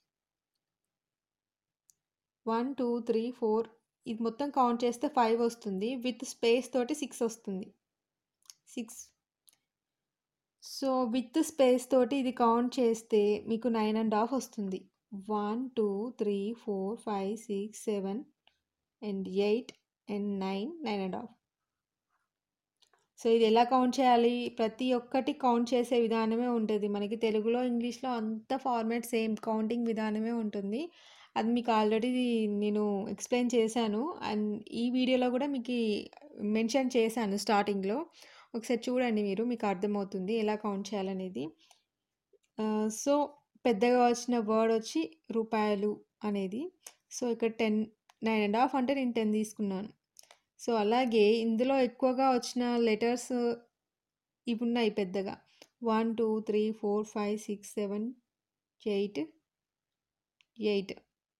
1, 2, 3, 4 ఇది మొత్తం కౌంట్ చేస్తే 5 వస్తుంది. విత్ స్పేస్ తోటి 6 వస్తుంది. 6 సో, విత్ స్పేస్ తోటి ఇది కౌంట్ చేస్తే మీకు 9 ½ వస్తుంది. 1, 2, 3, 4, 5, 6, 7 అండ్ 8 అండ్ 9, 9 ½ సో, ఇది ఎలా కౌంట్ చేయాలి? ప్రతి ఒక్కటి కౌంట్ చేసే విధానమే ఉంటది. మనకి తెలుగులో, ఇంగ్లీష్‌లో అంతా ఫార్మాట్ సేమ్ కౌంటింగ్ విధానమే ఉంటుంది. అది మీకు ఆల్రెడీ నేను ఎక్స్‌ప్లెయిన్ చేశాను. అండ్ ఈ వీడియోలో కూడా మీకి మెన్షన్ చేశాను స్టార్టింగ్‌లో. ఒకసారి చూడండి మీరు. మీకు అర్థమవుతుంది ఎలా కౌంట్ చేయాలనేది. ఆహ్, సో, పెద్దగా వచ్చిన వర్డ్ వచ్చి రూపాయలు అనేది. సో, ఇక్కడ 10 9 ½ అంటే నేను 10 తీసుకున్నాను. సో, అలాగే ఇందులో ఎక్కువగా వచ్చిన లెటర్స్ ఇవున్నాయి పెద్దగా. 1, 2, 3, 4, 5, 6, 7, 8 8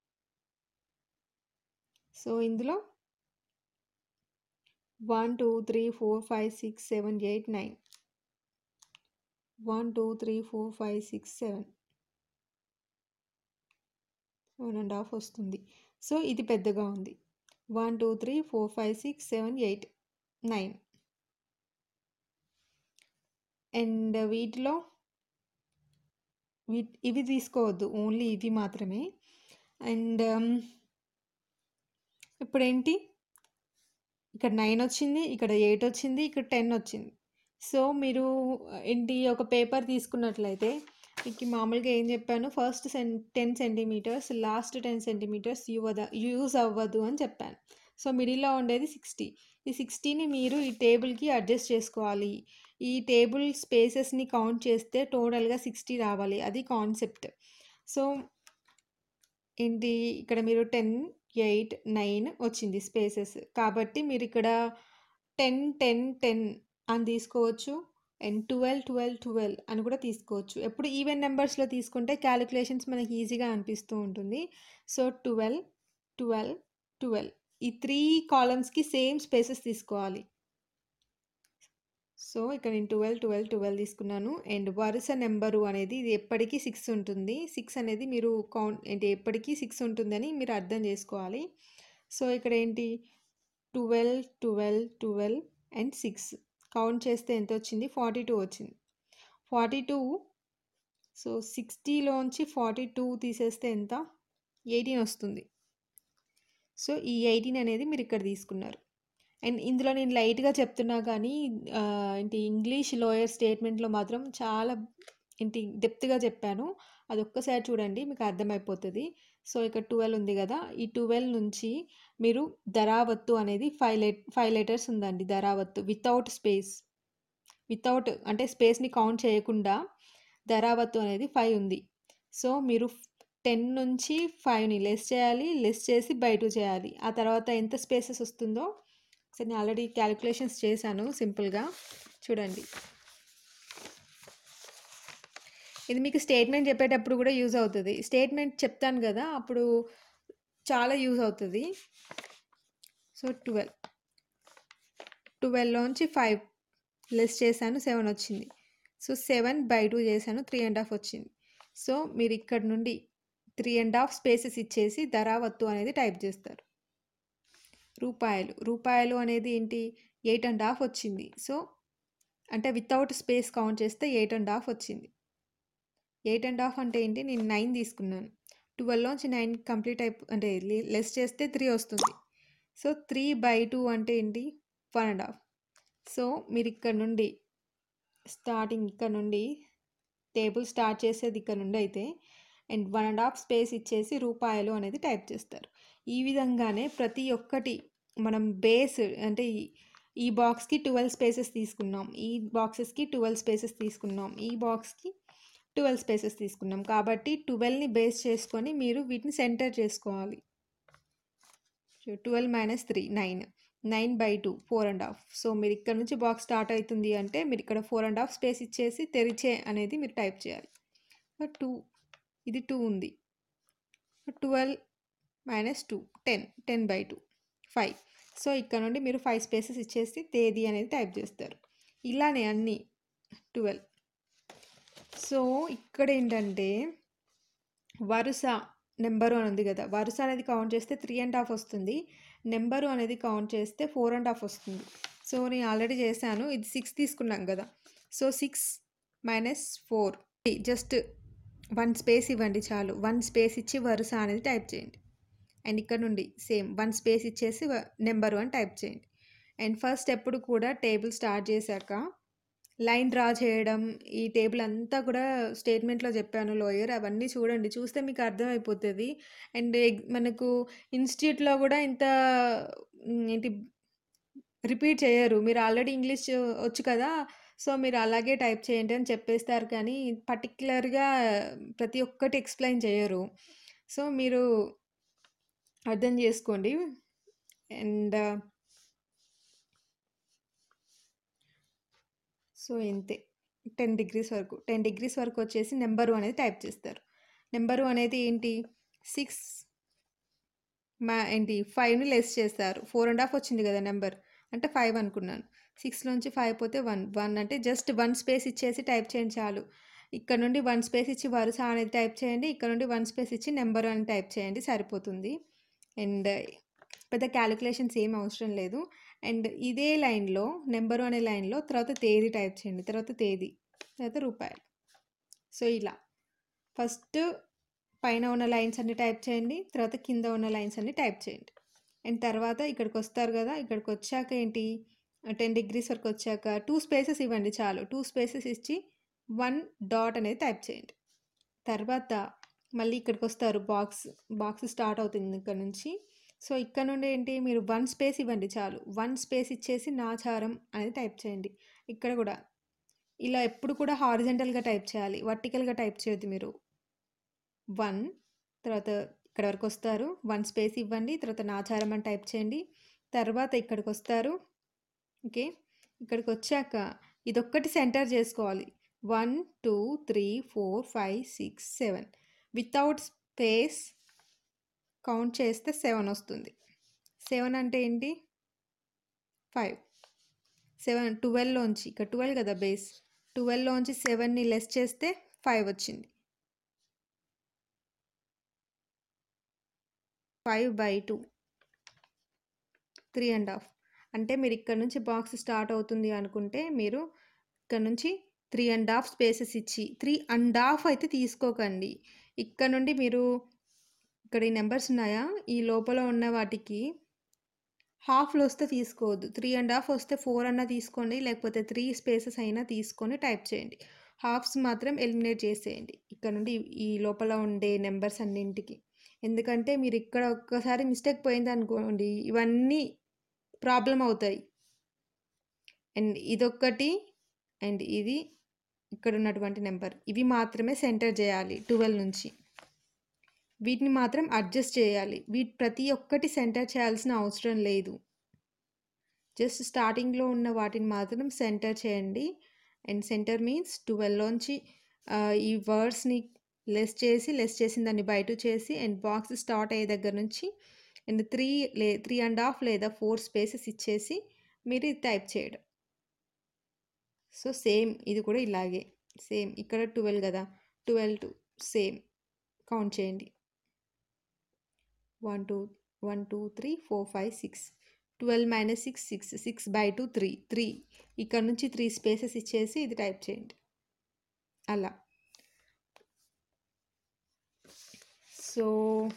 సో, ఇందులో 1, 2, 3, 4, 5, 6, 7, 8, 9 1, 2, 3, 4, 5, 6, 7 1 ½ వస్తుంది. సో, ఇది పెద్దగా ఉంది. 1, 2, 3, 4, 5, 6, 7, 8 9 అండ్ వీటిలో వీట్ ఇవి తీసుకోవద్దు. ఓన్లీ ఇవి మాత్రమే. అండ్ ఇప్పుడేంటి ఇక్కడ 9 వచ్చింది. ఇక్కడ 8 వచ్చింది. ఇక్కడ 10 వచ్చింది. సో, మీరు ఏంటి ఒక పేపర్ తీసుకున్నట్లయితే మీకు మామూలుగా ఏం చెప్పాను ఫస్ట్ సెన్ 10 సెంటీమీటర్స్ లాస్ట్ 10 సెంటీమీటర్స్ యువద యూజ్ అవ్వదు అని చెప్పాను. సో, మిడిల్‌లో ఉండేది 60 ఈ 60ని మీరు ఈ టేబుల్‌కి అడ్జస్ట్ చేసుకోవాలి. ఈ టేబుల్ స్పేసెస్‌ని కౌంట్ చేస్తే టోటల్‌గా 60 రావాలి. అది కాన్సెప్ట్. సో ఏంటి ఇక్కడ మీరు 10, 8, 9 వచ్చింది స్పేసెస్. కాబట్టి మీరిక్కడ 10, 10, 10 అని తీసుకోవచ్చు. అండ్ 12, 12, 12 అని కూడా తీసుకోవచ్చు. ఎప్పుడు ఈవెన్ నంబర్స్‌లో తీసుకుంటే క్యాలిక్యులేషన్స్ మనకి ఈజీగా అనిపిస్తూ ఉంటుంది. సో, 12, 12, 12 ఈ 3 కాలమ్స్‌కి సేమ్ స్పేసెస్ తీసుకోవాలి. సో, ఇక్కడ నేను 12, 12, 12 తీసుకున్నాను. అండ్ వరుస నంబరు అనేది ఇది ఎప్పటికి 6 ఉంటుంది. 6 అనేది మీరు కౌంట్ ఏంటి ఎప్పటికి 6 ఉంటుందని మీరు అర్థం చేసుకోవాలి. సో, ఇక్కడ ఏంటి 12, 12, 12 అండ్ 6 కౌంట్ చేస్తే ఎంతొచ్చింది? 42 వచ్చింది. 42 సో, 60లోంచి 42 తీసేస్తే ఎంత? 18 వస్తుంది. సో, ఈ 18 అనేది మీరిక్కడ తీసుకున్నారు. అండ్ ఇందులో నేను లైట్‌గా చెప్తున్నా కానీ ఆహ్, ఏంటి ఇంగ్లీష్ లోయర్ స్టేట్మెంట్‌లో మాత్రం చాలా ఏంటి డెప్త్‌గా చెప్పాను. అదొక్కసారి చూడండి మీకు అర్థమైపోతది. సో, ఇక్కడ 12 ఉంది గదా! ఈ 12 నుంచి మీరు ధరావత్తు అనేది 5 లెట్ 5 లెటర్స్ ఉందండి ధరావత్తు వితౌట్ స్పేస్. వితౌట్ అంటే స్పేస్‌ని కౌంట్ చేయకుండా ధరావత్తు అనేది 5 ఉంది. సో, మీరు 10 నుంచి 5ని లెస్ చేయాలి. లెస్ చేసి బై 2 చేయాలి. ఆ తర్వాత ఎంత స్పేసెస్ వస్తుందో ఒకసారి నేను ఆల్రెడీ క్యాలిక్యులేషన్స్ చేశాను సింపుల్‌గా. చూడండి. ఇది మీకు స్టేట్మెంట్ చెప్పేటప్పుడు కూడా యూజ్ అవుతుంది స్టేట్మెంట్ చెప్తాను కదా అప్పుడు చాలా యూజ్ అవుతుంది సో ట్వెల్వ్ ట్వెల్వ్లోంచి ఫైవ్ లెస్ చేశాను సెవెన్ వచ్చింది సో సెవెన్ బై టూ చేశాను త్రీ అండ్ హాఫ్ వచ్చింది సో మీరు ఇక్కడ నుండి త్రీ అండ్ హాఫ్ స్పేసెస్ ఇచ్చేసి ధరావత్తు అనేది టైప్ చేస్తారు రూపాయలు రూపాయలు అనేది ఏంటి ఎయిట్ అండ్ హాఫ్ వచ్చింది సో అంటే వితౌట్ స్పేస్ కౌంట్ చేస్తే ఎయిట్ అండ్ హాఫ్ వచ్చింది ఎయిట్ అండ్ హాఫ్ అంటే ఏంటి నేను నైన్ తీసుకున్నాను ట్వెల్వ్లోంచి నైన్ కంప్లీట్ అయిపో అంటే లెస్ చేస్తే త్రీ వస్తుంది సో త్రీ బై టూ అంటే ఏంటి వన్ అండ్ హాఫ్ సో మీరు ఇక్కడ నుండి స్టార్టింగ్ ఇక్కడ నుండి టేబుల్ స్టార్ట్ చేసేది ఇక్కడ నుండి అయితే and one and half space ఇచ్చేసి రూపాయలు అనేది టైప్ చేస్తారు ఈ విధంగానే ప్రతి ఒక్కటి మనం బేస్ అంటే ఈ- ఈ బాక్స్కి ట్వెల్వ్ స్పేసెస్ తీసుకున్నాం ఈ బాక్సెస్కి ట్వెల్వ్ స్పేసెస్ తీసుకున్నాం ఈ బాక్స్కి ట్వెల్వ్ స్పేసెస్ తీసుకున్నాం కాబట్టి ట్వెల్వ్ని బేస్ చేసుకొని మీరు వీటిని సెంటర్ చేసుకోవాలి twelve minus three nine nine by two four and half so మీరు ఇక్కడ నుంచి బాక్స్ స్టార్ట్ అవుతుంది అంటే మీరు ఇక్కడ ఫోర్ అండ్ హాఫ్ స్పేస్ ఇచ్చేసి తెరిచే అనేది మీరు టైప్ చేయాలి టూ ఇది టూ ఉంది twelve minus two ten ten by two five so ఇక్కడ నుండి మీరు ఫైవ్ స్పేసెస్ ఇచ్చేసి తేదీ అనేది టైప్ చేస్తారు ఇలానే అన్నీ ట్వెల్వ్ సో ఇక్కడ ఏంటంటే వరుస నెంబరు అని ఉంది కదా వరుస అనేది కౌంట్ చేస్తే త్రీ అండ్ హాఫ్ వస్తుంది నెంబరు అనేది కౌంట్ చేస్తే ఫోర్ అండ్ హాఫ్ వస్తుంది సో నేను ఆల్రెడీ చేశాను ఇది సిక్స్ తీసుకున్నాం కదా so six minus four just one space ఇవ్వండి చాలు వన్ స్పేస్ ఇచ్చి వరుస అనేది టైప్ చేయండి అండ్ ఇక్కడ నుండి సేమ్ వన్ స్పేస్ ఇచ్చేసి నెంబరు అని టైప్ చేయండి అండ్ ఫస్ట్ ఎప్పుడు కూడా టేబుల్ స్టార్ట్ చేశాక లైన్ డ్రా చేయడం ఈ టేబుల్ అంతా కూడా స్టేట్మెంట్లో చెప్పాను లోయర్ అవన్నీ చూడండి చూస్తే మీకు అర్థమైపోతుంది అండ్ ఎగ్- మనకు ఇన్స్టిట్యూట్లో కూడా ఇంత మ్, ఏంటి రిపీట్ చేయరు మీరు ఆల్రెడీ ఇంగ్లీష్ వచ్చు కదా సో మీరు అలాగే టైప్ చేయండి అని చెప్పేస్తారు కానీ పర్టికులర్గా ప్రతి ఒక్కటి ఎక్స్ప్లెయిన్ చేయరు సో మీరు అర్థం చేసుకోండి అండ్ సో ఇంతే టెన్ డిగ్రీస్ వరకు టెన్ డిగ్రీస్ వరకు వచ్చేసి నెంబరు అనేది టైప్ చేస్తారు నెంబరు అనేది ఏంటి సిక్స్ మా ఏంటి ఫైవ్ని లెస్ చేస్తారు ఫోర్ అండ్ హాఫ్ వచ్చింది కదా నెంబర్ అంటే ఫైవ్ అనుకున్నాను సిక్స్లోంచి ఫైవ్ పోతే వన్ వన్ అంటే జస్ట్ వన్ స్పేస్ ఇచ్చేసి టైప్ చేయండి చాలు ఇక్కడ నుండి వన్ స్పేస్ ఇచ్చి వరుస అనేది టైప్ చేయండి ఇక్కడ నుండి వన్ స్పేస్ ఇచ్చి నెంబర్ అని టైప్ చేయండి సరిపోతుంది అండ్ పెద్ద క్యాలిక్యులేషన్స్ ఏం అవసరం లేదు అండ్ ఇదే లైన్లో నెంబరు అనే లైన్లో తర్వాత తేదీ టైప్ చేయండి తర్వాత తేదీ తర్వాత రూపాయలు సో ఇలా ఫస్ట్ పైన ఉన్న లైన్స్ అన్ని టైప్ చేయండి తర్వాత కింద ఉన్న లైన్స్ అన్ని టైప్ చేయండి అండ్ తర్వాత ఇక్కడికి వస్తారు కదా ఇక్కడికి వచ్చాక ఏంటి టెన్ డిగ్రీస్ వరకు వచ్చాక టూ స్పేసెస్ ఇవ్వండి చాలు టూ స్పేసెస్ ఇచ్చి వన్ డాట్ అనేది టైప్ చేయండి తర్వాత మళ్ళీ ఇక్కడికి వస్తారు బాక్స్ బాక్స్ స్టార్ట్ అవుతుంది ఇక్కడ నుంచి సో ఇక్కడ నుండి ఏంటి మీరు వన్ స్పేస్ ఇవ్వండి చాలు వన్ స్పేస్ ఇచ్చేసి నాచారం అనేది టైప్ చేయండి ఇక్కడ కూడా ఇలా ఎప్పుడు కూడా హారిజెంటల్గా టైప్ చేయాలి వర్టికల్గా టైప్ చేయొద్దు మీరు వన్ తర్వాత ఇక్కడ వరకు వస్తారు వన్ స్పేస్ ఇవ్వండి తర్వాత నాచారం అని టైప్ చేయండి తర్వాత ఇక్కడికి వస్తారు ఓకే ఇక్కడికి వచ్చాక ఇదొక్కటి సెంటర్ చేసుకోవాలి one two three four five six seven without space count చేస్తే సెవెన్ వస్తుంది సెవెన్ అంటే ఏంటి ఫైవ్ సెవెన్ ట్వెల్వ్లోంచి ఇక్కడ ట్వెల్వ్ కదా బేస్ ట్వెల్వ్లోంచి సెవెన్ని లెస్ చేస్తే ఫైవ్ వచ్చింది five by two three and half అంటే మీరు ఇక్కడ నుంచి బాక్స్ స్టార్ట్ అవుతుంది అనుకుంటే మీరు ఇక్కడ నుంచి త్రీ అండ్ హాఫ్ స్పేసెస్ ఇచ్చి త్రీ అండ్ హాఫ్ అయితే తీసుకోకండి ఇక్కడ నుండి మీరు ఇక్కడ ఈ నెంబర్స్ ఉన్నాయా ఈ లోపల ఉన్న వాటికి హాఫ్లో వస్తే తీసుకోవద్దు త్రీ అండ్ హాఫ్ వస్తే ఫోర్ అన్నా తీసుకోండి లేకపోతే త్రీ స్పేసెస్ అయినా తీసుకొని టైప్ చేయండి హాఫ్స్ మాత్రం ఎలిమినేట్ చేసేయండి ఇక్కడ నుండి ఈ లోపల ఉండే నెంబర్స్ అన్నింటికి ఎందుకంటే మీరు ఇక్కడ ఒక్కసారి మిస్టేక్ పోయింది అనుకోండి ఇవన్నీ ప్రాబ్లం అవుతాయి అండ్ ఇదొక్కటి అండ్ ఇది ఇక్కడ ఉన్నటువంటి నెంబర్ ఇవి మాత్రమే సెంటర్ చేయాలి ట్వెల్వ్ నుంచి వీటిని మాత్రం అడ్జస్ట్ చేయాలి వీటి ప్రతి ఒక్కటి సెంటర్ చేయాల్సిన అవసరం లేదు జస్ట్ స్టార్టింగ్లో ఉన్న వాటిని మాత్రం సెంటర్ చేయండి అండ్ సెంటర్ మీన్స్ ట్వెల్వ్లోంచి ఆహ్, ఈ వర్డ్స్‌ని లెస్ చేసి, లెస్ చేసిన దాన్ని బై 2 చేసి అండ్ బాక్స్ స్టార్ట్ అయ్యే దగ్గర నుంచి అండ్ 3 లే 3 ½ లేదా 4 స్పేసెస్ ఇచ్చేసి మీరు ఇది టైప్ చేయడం. సో, సేమ్ ఇది కూడా ఇలాగే. సేమ్ ఇక్కడ 12 గదా! 12 టు సేమ్ కౌంట్ చేయండి. 1, 2, 1, 2, 3, 4, 5, 6. 12 మైనస్ 6, 6. 6 బై 2 3. 3 ఇక్కడ నుంచి 3 స్పేసెస్ ఇచ్చేసి ఇది టైప్ చేయండి. అలా. సో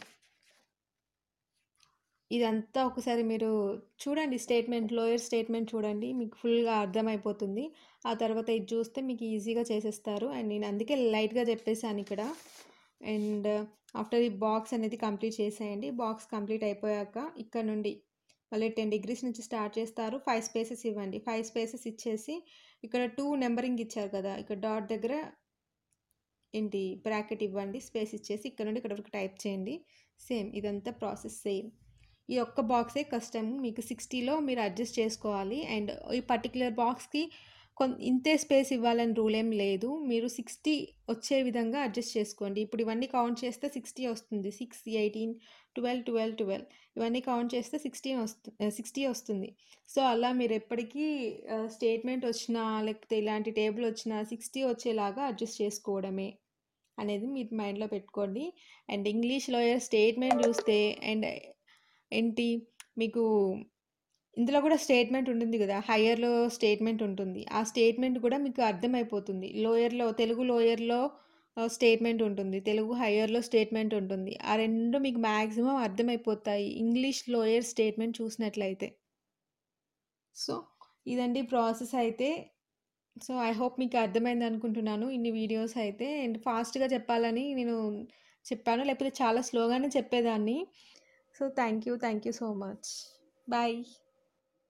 ఇదంతా ఒకసారి మీరు చూడండి స్టేట్మెంట్, లోయర్ స్టేట్మెంట్ చూడండి. మీకు ఫుల్‌గా అర్థమైపోతుంది. ఆ తర్వాత ఇది చూస్తే మీకు ఈజీగా చేసేస్తారు. అండ్ నేను అందుకే లైట్‌గా చెప్పేసాను ఇక్కడ. అండ్ ఆఫ్టర్ ఈ బాక్స్ అనేది కంప్లీట్ చేసేయండి. బాక్స్ కంప్లీట్ అయిపోయాక ఇక్కడ నుండి మళ్ళీ 10 డిగ్రీస్ నుంచి స్టార్ట్ చేస్తారు. 5 స్పేసెస్ ఇవ్వండి. 5 స్పేసెస్ ఇచ్చేసి ఇక్కడ 2 నంబరింగ్ ఇచ్చారు కదా! ఇక్కడ డాట్ దగ్గర ఏంటి బ్రాకెట్ ఇవ్వండి. స్పేస్ ఇచ్చేసి ఇక్కడ నుండి ఇక్కడ వరకు టైప్ చేయండి. సేమ్ ఇదంతా ప్రాసెస్ సేమ్. ఈ ఒక్క బాక్సే కష్టం. మీకు 60లో మీరు అడ్జస్ట్ చేసుకోవాలి. అండ్ ఈ పర్టిక్యులర్ బాక్స్‌కి కొన్ ఇంతే స్పేస్ ఇవ్వాలని రూల్ ఏం లేదు. మీరు 60 వచ్చే విధంగా అడ్జస్ట్ చేసుకోండి. ఇప్పుడు ఇవన్నీ కౌంట్ చేస్తే 60 వస్తుంది. 6, 18, 12, 12, 12 ఇవన్నీ కౌంట్ చేస్తే 16 వస్తు ఆహ్, 60 వస్తుంది. సో, అలా మీరు ఎప్పటికీ ఆహ్, స్టేట్మెంట్ వచ్చినా లేకపోతే ఇలాంటి టేబుల్ వచ్చినా 60 వచ్చేలాగా అడ్జస్ట్ చేసుకోవడమే అనేది మీరు మైండ్‌లో పెట్టుకోండి. అండ్ ఇంగ్లీష్ లోయర్ స్టేట్మెంట్ చూస్తే అండ్ ఏంటి మీకు ఇందులో కూడా స్టేట్మెంట్ ఉంటుంది గదా! హైయర్‌లో స్టేట్మెంట్ ఉంటుంది. ఆ స్టేట్మెంట్ కూడా మీకు అర్థమైపోతుంది. లోయర్‌లో తెలుగు లోయర్‌లో ఆహ్, స్టేట్మెంట్ ఉంటుంది. తెలుగు హైయర్‌లో స్టేట్మెంట్ ఉంటుంది. ఆ 2 మీకు మాక్సిమం అర్థమైపోతాయి. ఇంగ్లీష్ లోయర్ స్టేట్మెంట్ చూసినట్లయితే. సో, ఇదండి ప్రాసెస్ అయితే. సో, ఐ హోప్ మీకు అర్థమైంది అనుకుంటున్నాను. ఇన్ని వీడియోస్ అయితే అండ్ ఫాస్ట్‌గా చెప్పాలని నేను చెప్పాను. లేకపోతే చాలా స్లోగానే చెప్పేదాన్ని. So, thank you. Thank you so much. Bye.